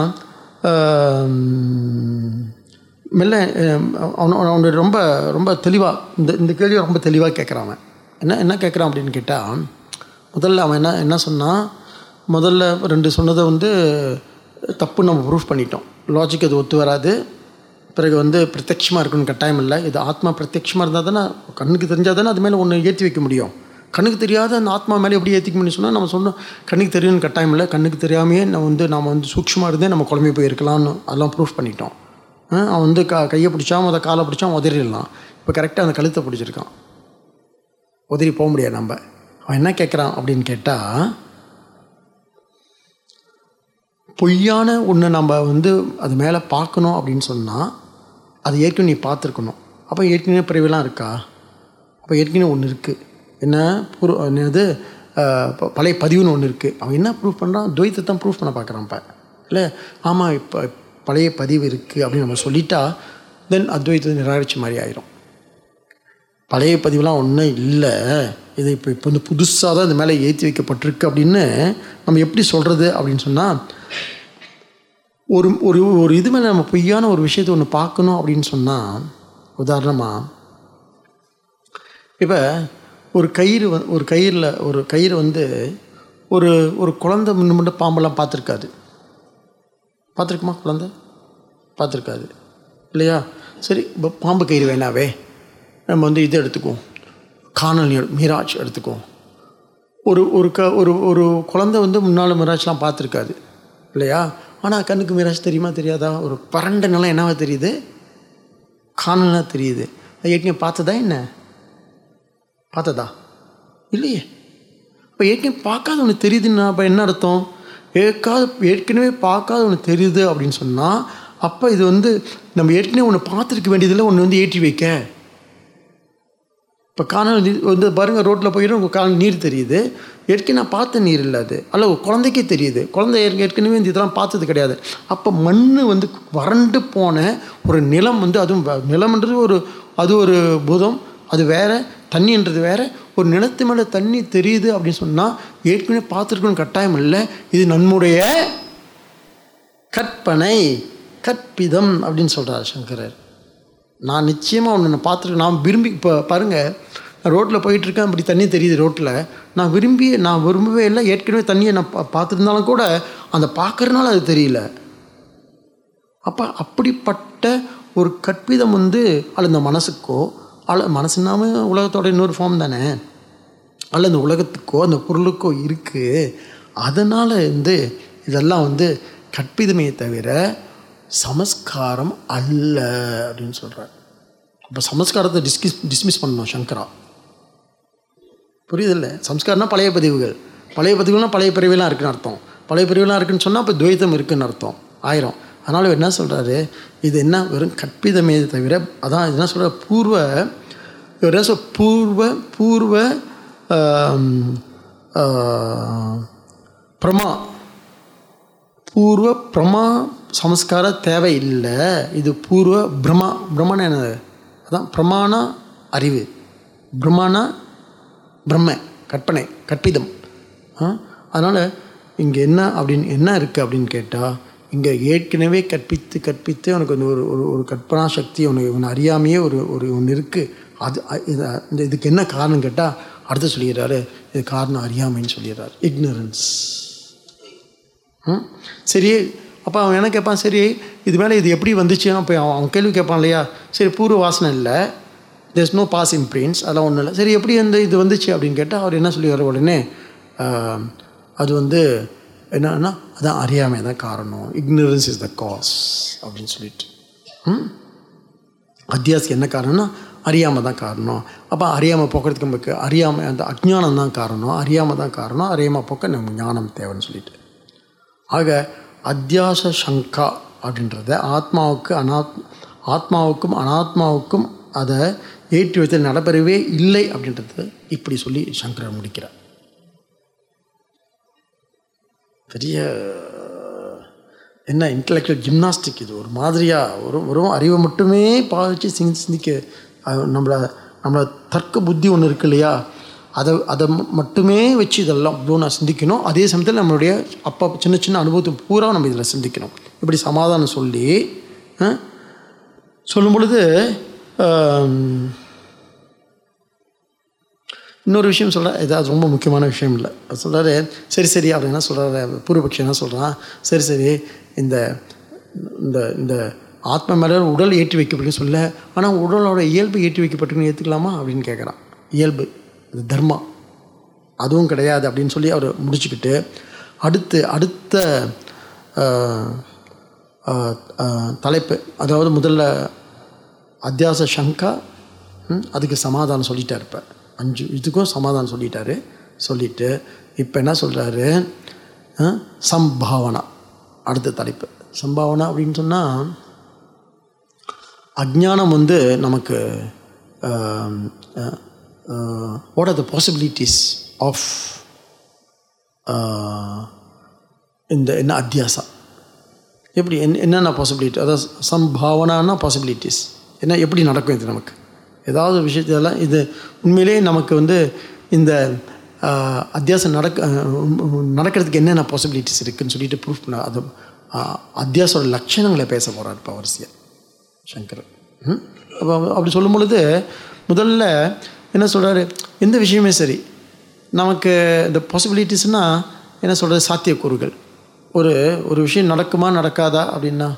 மெல்ல அவன் அவனுடைய ரொம்ப ரொம்ப தெளிவாக இந்த இந்த கேள்வியை ரொம்ப தெளிவாக கேட்குறான் அவன் என்ன என்ன கேட்குறான் அப்படின்னு கேட்டால் முதல்ல அவன் என்ன என்ன சொன்னான் முதல்ல ரெண்டு சொன்னதை வந்து தப்பு நம்ம ப்ரூஃப் பண்ணிட்டோம் லாஜிக் அது ஒத்து வராது பிறகு வந்து பிரத்யட்சமாக இருக்கணும்னு கட்டாயம் இல்லை இது ஆத்மா பிரத்யட்சமாக இருந்தால் தானே கண்ணுக்கு தெரிஞ்சால் தானே அது மேலே ஒன்று ஏற்றி வைக்க முடியும் கண்ணுக்கு தெரியாத அந்த ஆத்மா மேலே எப்படி ஏற்றிக்க முடியும் சொன்னால் நம்ம சொன்னோம் கண்ணுக்கு தெரியும்னு கட்டாயம் இல்லை கண்ணுக்கு தெரியாமையே நம்ம வந்து நம்ம வந்து சூக்ஷ்மமாக இருந்தே நம்ம குழம்பி போயிருக்கலாம்னு அதெல்லாம் ப்ரூஃப் பண்ணிட்டோம் ஆ, அவன் வந்து க கையை பிடிச்சான் அதை காலை பிடிச்சான் உதறிடலாம் இப்போ கரெக்டாக அந்த கழுத்தை பிடிச்சிருக்கான் உதறி போக முடியாது நம்ம அவன் என்ன கேட்குறான் அப்படின்னு கேட்டால் பொய்யான ஒன்று நம்ம வந்து அது மேலே பார்க்கணும் அப்படின்னு சொன்னால் அது ஏற்கனவே நீ பார்த்துருக்கணும் அப்போ ஏற்கனவே பிறவிலாம் இருக்கா அப்போ ஏற்கனவே ஒன்று இருக்குது என்ன பூர்வ என்னது அஹ், ப- பழைய பதிவுன்னு ஒன்று இருக்குது அவன் என்ன ப்ரூஃப் பண்ணுறான் துவைத்தை தான் ப்ரூஃப் பண்ண பார்க்குறான் இப்போ இல்லை ஆமாம் இப்போ பழைய பதிவு இருக்குது அப்படின்னு நம்ம சொல்லிட்டா தென் அத்வைத்தத்தை நிராகரிச்ச மாதிரி ஆயிரும் பழைய பதிவுலாம் ஒன்றும் இல்லை இது இப்போ இப்போ வந்து புதுசாக தான் இந்த மேலே ஏற்றி வைக்கப்பட்டிருக்கு அப்படின்னு நம்ம எப்படி சொல்கிறது அப்படின்னு சொன்னால் ஒரு ஒரு ஒரு இது மேலே நம்ம பொய்யான ஒரு விஷயத்தை ஒன்று பார்க்கணும் அப்படின்னு சொன்னால் உதாரணமாக இப்போ ஒரு கயிறு வ ஒரு கயிறில் ஒரு கயிறு வந்து ஒரு ஒரு குழந்தை முன்ன முன்ன பாம்பெல்லாம் பார்த்துருக்காது பார்த்துருக்குமா குழந்தை பார்த்துருக்காது இல்லையா சரி இப்போ பாம்பு கயிறு வேணாவே நம்ம வந்து இது எடுத்துக்குவோம் காணல் நீர் மிராஜ் எடுத்துக்குவோம் ஒரு ஒரு க ஒரு ஒரு குழந்தை வந்து முன்னால் மிராஜ்லாம் பார்த்துருக்காது இல்லையா ஆனால் கண்ணுக்கு மிராஜ் தெரியுமா தெரியாதா ஒரு பரண்ட நிலம் என்னவா தெரியுது காணல்னா தெரியுது அது ஏற்கனவே பார்த்ததா என்ன பார்த்ததா இல்லையே இப்போ ஏற்கனவே பார்க்காத ஒன்று தெரியுதுன்னா அப்போ என்ன அர்த்தம் ஏற்காத ஏற்கனவே பார்க்காத ஒன்று தெரியுது அப்படின்னு சொன்னால் அப்போ இது வந்து நம்ம ஏற்கனவே ஒன்று பார்த்துருக்க வேண்டியதில் ஒன்று வந்து ஏற்றி வைக்க இப்போ காணல் நீர் வந்து பாருங்கள் ரோட்டில் போயிடும் உங்கள் காணல் நீர் தெரியுது ஏற்கனவே நான் பார்த்த நீர் இல்லை அது அல்ல ஒரு குழந்தைக்கே தெரியுது குழந்தை ஏற்க- ஏற்கனவே இந்த இதெல்லாம் பார்த்தது கிடையாது அப்போ மண் வந்து வறண்டு போன ஒரு நிலம் வந்து அதுவும் வ- நிலம்ன்றது ஒரு அது ஒரு பூதம் அது வேற தண்ணின்றது வேற ஒரு நிலத்து மேலே தண்ணி தெரியுது அப்படின்னு சொன்னால் ஏற்கனவே பார்த்துருக்கணும் கட்டாயம் இல்லை இது நம்முடைய கற்பனை கற்பிதம் அப்படின்னு சொல்கிறார் சங்கரர் நான் நிச்சயமாக ஒன்று நான் பார்த்துருக்கேன் நான் விரும்பி இப்போ பாருங்கள் நான் ரோட்டில் போயிட்டுருக்கேன் அப்படி தண்ணி தெரியுது ரோட்டில் நான் விரும்பி நான் விரும்பவே இல்லை ஏற்கனவே தண்ணியை நான் பா பார்த்துருந்தாலும் கூட அந்த பார்க்கறதுனால அது தெரியல அப்போ அப்படிப்பட்ட ஒரு கற்பிதம் வந்து அல்ல இந்த மனசுக்கோ அல்ல மனசுனாம உலகத்தோட இன்னொரு ஃபார்ம் தானே அல்ல இந்த உலகத்துக்கோ அந்த பொருளுக்கோ இருக்குது அதனால் வந்து இதெல்லாம் வந்து கற்பிதமே தவிர சமஸ்காரம் அல்ல அப்படின்னு சொல்கிறார் அப்போ சமஸ்காரத்தை டிஸ்கிஸ் டிஸ்மிஸ் பண்ணணும் சங்கரா புரியுதில்ல சம்ஸ்காரம்னா பழைய பதிவுகள் பழைய பதிவுகள்னா பழைய பிரிவுலாம் இருக்குன்னு அர்த்தம் பழைய பிரிவுலாம் இருக்குன்னு சொன்னால் அப்போ துவைத்தம் இருக்குன்னு அர்த்தம் ஆயிரம் அதனால் இவர் என்ன சொல்கிறாரு இது என்ன வெறும் கற்பிதமே தவிர அதான் இது என்ன சொல்கிற பூர்வ இவர் என்ன சொல் பூர்வ பூர்வ ஆம், ஆ, பிரமா பூர்வ பிரமா சமஸ்கார தேவை இல்லை இது பூர்வ பிரமா பிரம்மனா என்னது அதான் பிரமாண அறிவு பிரம்மானா பிரம்ம கற்பனை கற்பிதம் அதனால் இங்கே என்ன அப்படின்னு என்ன இருக்குது அப்படின்னு கேட்டால் இங்கே ஏற்கனவே கற்பித்து கற்பித்து உனக்கு வந்து ஒரு ஒரு ஒரு கற்பனா சக்தி உனக்கு உன்னை அறியாமையே ஒரு ஒரு ஒன்று இருக்குது அது அ- இது இந்த இதுக்கு என்ன காரணம் கேட்டால் அடுத்து சொல்லிடுறாரு இது காரணம் அறியாமைன்னு சொல்லிடுறாரு இக்னரன்ஸ் ம் சரி அப்போ அவன் என்ன கேட்பான் சரி இது மேலே இது எப்படி வந்துச்சு அப்போ அவன் அவன் கேள்வி கேட்பான் இல்லையா சரி பூர்வ வாசனை இல்லை there's நோ பாஸ் இம்ப்ரின்ஸ் அதெல்லாம் ஒன்றும் இல்லை சரி எப்படி அந்த இது வந்துச்சு அப்படின்னு கேட்டால் அவர் என்ன சொல்லி வர உடனே ஆஹ், அது வந்து என்னன்னா அதான் அறியாமை தான் காரணம் இக்னரன்ஸ் இஸ் த காஸ் அப்படின்னு சொல்லிட்டு ம் அத்தியாசத்துக்கு என்ன காரணம்னா அறியாமல் தான் காரணம் அப்போ அறியாமல் போக்குறதுக்கு நமக்கு அறியாமல் அந்த அஜ்ஞானம் தான் காரணம் அறியாமல் தான் காரணம் அறியாமல் போக்க நமக்கு ஞானம் தேவைன்னு சொல்லிட்டு ஆக அத்தியாச சங்கா அப்படின்றத ஆத்மாவுக்கு அனாத் ஆத்மாவுக்கும் அனாத்மாவுக்கும் அதை ஏற்றி வைத்தல் நடைபெறவே இல்லை அப்படின்றது இப்படி சொல்லி சங்கரர் முடிக்கிறார் பெரிய என்ன இன்டலெக்சுவல் ஜிம்னாஸ்டிக் இது ஒரு மாதிரியாக ஒரு வெறும் அறிவை மட்டுமே பாதிச்சு சிந்தி சிந்திக்க அஹ், நம்மளை நம்மளை தர்க்க புத்தி ஒன்று இருக்கு இல்லையா அதை அதை ம- மட்டுமே வச்சு இதெல்லாம் இவ்வளோ நான் சிந்திக்கணும் அதே சமயத்தில் நம்மளுடைய அப்பா சின்ன சின்ன அனுபவத்தை பூரா நம்ம இதில் சிந்திக்கணும் இப்படி சமாதானம் சொல்லி அஹ், சொல்லும் பொழுது ஆம், இன்னொரு விஷயம் சொல்கிறேன் இது அது ரொம்ப முக்கியமான விஷயம் இல்லை அது சொல்கிறாரு சரி சரி அவர் என்ன சொல்கிறாரு பூர்வபக்ஷம் என்ன சொல்கிறான் சரி சரி இந்த இந்த இந்த ஆத்ம மேலே உடல் ஏற்றி வைக்கப்பட்டுன்னு சொல்ல ஆனால் உடலோட இயல்பு ஏற்றி வைக்கப்பட்டுன்னு ஏற்றுக்கலாமா அப்படின்னு கேட்குறான் இயல்பு இது தர்மா அதுவும் கிடையாது அப்படின்னு சொல்லி அவர் முடிச்சுக்கிட்டு அடுத்து அடுத்த ஆஹ், ஆஹ், ஆஹ், தலைப்பு அதாவது முதல்ல அத்தியாச சங்கா ம், அதுக்கு சமாதானம் சொல்லிட்டார் இப்போ அஞ்சு இதுக்கும் சமாதானம் சொல்லிட்டாரு சொல்லிட்டு இப்போ என்ன சொல்கிறாரு சம்பாவனா அடுத்த தலைப்பு சம்பாவனா அப்படின்னு சொன்னால் அஜ்ஞானம் வந்து நமக்கு what are the possibilities of இந்த என்ன அத்தியாசா எப்படி என்ன என்னென்ன பாசிபிலிட்டி அதாவது சம்பாவனானா பாசிபிலிட்டிஸ் என்ன எப்படி நடக்கும் இது நமக்கு ஏதாவது விஷயத்தெல்லாம் இது உண்மையிலேயே நமக்கு வந்து இந்த ஆஹ், அத்தியாசம் நடக்க ஆஹ், நடக்கிறதுக்கு என்னென்ன பாசிபிலிட்டிஸ் இருக்குன்னு சொல்லிட்டு ப்ரூஃப் பண்ண அது ஆஹ், அத்தியாசோட லட்சணங்களை பேச போகிறார் இப்போ வரிசையாக சங்கரன் ம்? அப்போ அப்படி சொல்லும் பொழுது முதல்ல என்ன சொல்கிறாரு எந்த விஷயமே சரி நமக்கு இந்த பாசிபிலிட்டிஸ்னால் என்ன சொல்கிறது சாத்தியக்கூறுகள் ஒரு ஒரு விஷயம் நடக்குமா நடக்காதா அப்படின்னா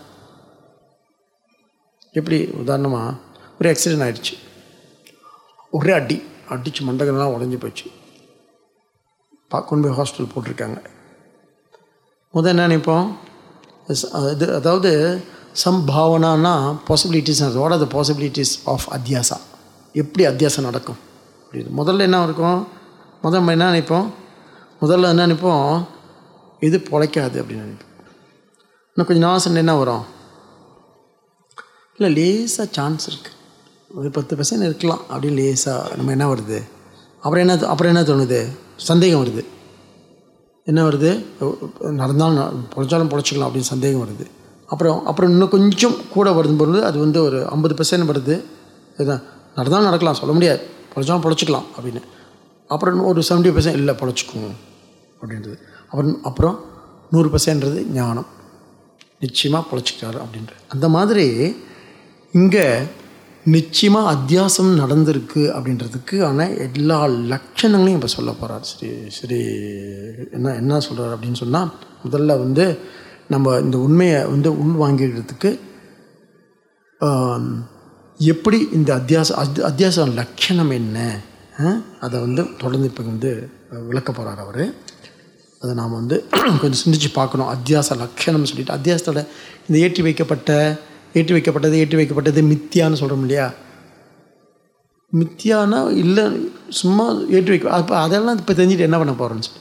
எப்படி உதாரணமாக ஒரு ஆக்சிடென்ட் ஆயிடுச்சு ஒரே அடி அடித்து மண்டகம்லாம் உடஞ்சி போச்சு பா கொண்டு போய் ஹாஸ்பிட்டல் போட்டிருக்காங்க முதல் என்ன நினைப்போம் இஸ்- இது அதாவது சம்பாவனானா possibilities what are the possibilities of அத்தியாசா எப்படி அத்தியாசம் நடக்கும் அப்படின்னு முதல்ல என்ன இருக்கும் முதல்ல நம்ம என்ன நினைப்போம் முதல்ல என்ன நினைப்போம் இது பொழைக்காது அப்படின்னு நினைப்போம் இன்னும் கொஞ்சம் நாள் என்ன வரும் இல்லை லேசாக சான்ஸ் இருக்குது ஒரு பத்து பர்சன்ட் இருக்கலாம் அப்படின்னு லேசாக நம்ம என்ன வருது அப்புறம் என்ன அப்புறம் என்ன தோணுது சந்தேகம் வருது என்ன வருது நடந்தாலும் ந- பொழைச்சாலும் பொழைச்சிக்கலாம் அப்படின்னு சந்தேகம் வருது அப்புறம் அப்புறம் இன்னும் கொஞ்சம் கூட வருதும் பொழுது அது வந்து ஒரு ஐம்பது பர்சன்ட் வருது இதுதான் நடந்தாலும் நடக்கலாம் சொல்ல முடியாது பொழைச்சாலும் பொழைச்சிக்கலாம் அப்படின்னு அப்புறம் இன்னும் ஒரு செவன்ட்டி பர்சன்ட் இல்லை பொழைச்சிக்கும் அப்படின்றது அப்புறம் அப்புறம் நூறு பர்சன்ட்றது ஞானம் நிச்சயமாக பொழைச்சிக்கிட்டாரு அப்படின்றது அந்த மாதிரி இங்கே நிச்சயமாக அத்தியாசம் நடந்திருக்கு அப்படின்றதுக்கு ஆனால் எல்லா லட்சணங்களையும் இப்போ சொல்ல போகிறார் ஸ்ரீ ஸ்ரீ என்ன என்ன சொல்கிறார் அப்படின்னு சொன்னால் முதல்ல வந்து நம்ம இந்த உண்மையை வந்து உள் வாங்கிக்கிறதுக்கு ஆம், எப்படி இந்த அத்தியாச அத் அத்தியாச லட்சணம் என்ன ஆ? அதை வந்து தொடர்ந்து இப்போ வந்து விளக்க போகிறார் அவர் அதை நாம் வந்து கொஞ்சம் சிந்திச்சு பார்க்கணும் அத்தியாச லட்சணம்னு சொல்லிட்டு அத்தியாசத்தோட இந்த ஏற்றி வைக்கப்பட்ட ஏற்றி வைக்கப்பட்டது ஏற்றி வைக்கப்பட்டது மித்தியான்னு சொல்கிறோம் இல்லையா மித்தியானா இல்லை சும்மா ஏற்றி வைக்க அப்போ அதெல்லாம் இப்போ தெரிஞ்சுட்டு என்ன பண்ண போகிறோன்னு சொல்லி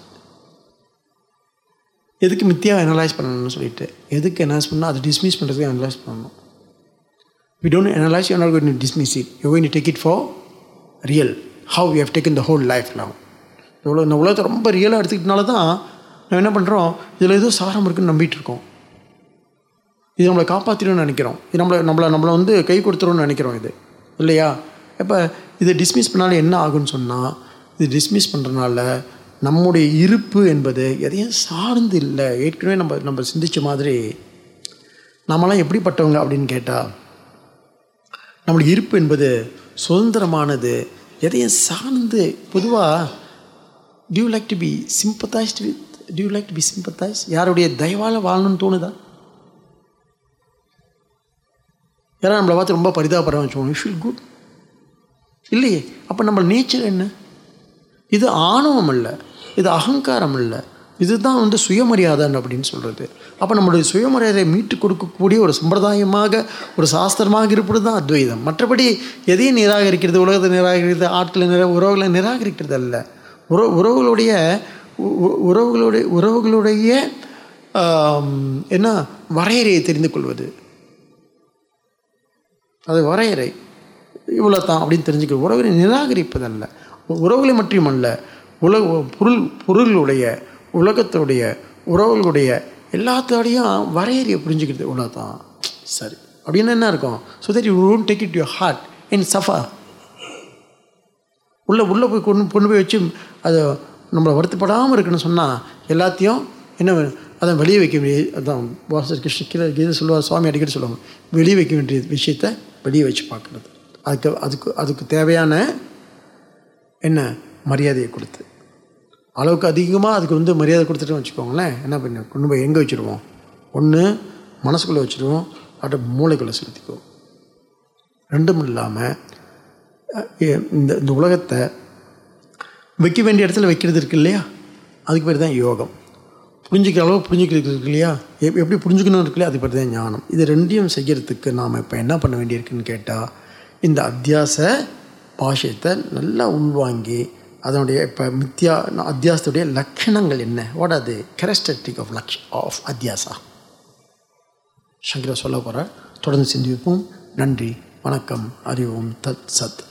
எதுக்கு மித்தியாவை அனலைஸ் பண்ணணும்னு சொல்லிட்டு எதுக்கு அனலைஸ் பண்ணால் அதை டிஸ்மிஸ் பண்ணுறதுக்கு அனலைஸ் பண்ணணும் we don't analyze, you're not going to dismiss it. You're going to take it for real. How we have taken the whole life now. இவ்வளோ இந்த உலகத்தை ரொம்ப ரியலாக எடுத்துக்கிட்டனால தான் நம்ம என்ன பண்ணுறோம் இதில் ஏதோ சாரம் இருக்குன்னு நம்பிட்டு இருக்கோம் இது நம்மளை காப்பாற்றிடும்னு நினைக்கிறோம் இது நம்மளை நம்மளை நம்மளை வந்து கை கொடுத்துரும்னு நினைக்கிறோம் இது இல்லையா இப்போ இதை டிஸ்மிஸ் பண்ணாலும் என்ன ஆகும்னு சொன்னால் இது டிஸ்மிஸ் பண்ணுறனால நம்முடைய இருப்பு என்பது எதையும் சார்ந்து இல்லை ஏற்கனவே நம்ம நம்ம சிந்திச்ச மாதிரி நம்மலாம் எப்படிப்பட்டவங்க அப்படின்னு கேட்டால் நம்மளுடைய இருப்பு என்பது சுதந்திரமானது எதையும் சார்ந்து பொதுவாக do you like to be sympathised with do you like to be sympathise யாருடைய தயவால் வாழணும்னு தோணுதா யாராவது நம்மளை பார்த்து ரொம்ப பரிதாபப்படுற வச்சுக்கோங்க யூ ஃபீல் குட் இல்லையே அப்போ நம்ம நேச்சர் என்ன இது ஆணவம் அல்ல இது அகங்காரம் இல்லை இதுதான் வந்து சுயமரியாதை அப்படின்னு சொல்கிறது அப்போ நம்மளுடைய சுயமரியாதையை மீட்டு கொடுக்கக்கூடிய ஒரு சம்பிரதாயமாக ஒரு சாஸ்திரமாக இருப்பது தான் அத்வைதம் மற்றபடி எதையும் நிராகரிக்கிறது உலகத்தை நிராகரிக்கிறது ஆட்களை நிரா உறவுகளை நிராகரிக்கிறது அல்ல உற உறவுகளுடைய உ- உ- உறவுகளுடைய உறவுகளுடைய ஆம், என்ன வரையறையை தெரிந்து கொள்வது அது வரையறை இவ்வளோ தான் அப்படின்னு தெரிஞ்சுக்க உறவுகளை நிராகரிப்பதல்ல உறவுகளை மட்டுமல்ல உலக பொருள் பொருளுடைய உலகத்துடைய உறவுகளுடைய எல்லாத்தோடையும் வரையறையை புரிஞ்சுக்கிறது இவ்வளோ தான் சரி அப்படின்னு என்ன இருக்கும் so that you don't take it your heart in suffer உள்ளே உள்ளே போய் கொண்டு கொண்டு போய் வச்சு அதை நம்மளை வருத்தப்படாமல் இருக்குன்னு சொன்னால் எல்லாத்தையும் என்ன வேணும்? அதை வெளியே வைக்க வேண்டிய அதான் வாசர் கிருஷ்ண கீழே கீதை சொல்லுவார் சுவாமி அடிக்கடி சொல்லுவாங்க வெளியே வைக்க வேண்டிய விஷயத்த வெளியே வச்சு பார்க்குறது அதுக்கு அதுக்கு அதுக்கு தேவையான என்ன மரியாதையை கொடுத்து அளவுக்கு அதிகமாக அதுக்கு வந்து மரியாதை கொடுத்துட்டு வச்சுக்கோங்களேன் என்ன பண்ண கொண்டு போய் எங்கே வச்சுருவோம் ஒன்று மனசுக்குள்ளே வச்சுருவோம் அட்ட மூளைக்குள்ளே செலுத்திக்குவோம் ரெண்டும் இல்லாமல் இந்த இந்த உலகத்தை வைக்க வேண்டிய இடத்துல வைக்கிறது இருக்கு இல்லையா அதுக்கு பேர் தான் யோகம் புரிஞ்சிக்கிற அளவு புரிஞ்சிக்கிறது இருக்கு இல்லையா எப் எப்படி புரிஞ்சுக்கணும் இருக்கு இல்லையா அது பேர் தான் ஞானம் இது ரெண்டையும் செய்யறதுக்கு நாம் இப்போ என்ன பண்ண வேண்டியிருக்குன்னு கேட்டால் இந்த அத்தியாச பாஷ்யத்தை நல்லா உள்வாங்கி அதனுடைய இப்போ மித்யா அத்தியாசத்துடைய லட்சணங்கள் என்ன what are the characteristic of லக்ஷ் ஆஃப் அத்தியாசா சங்கர சொல்ல போகிறார் தொடர்ந்து சிந்திப்போம் நன்றி வணக்கம் அறிவோம் தத் சத்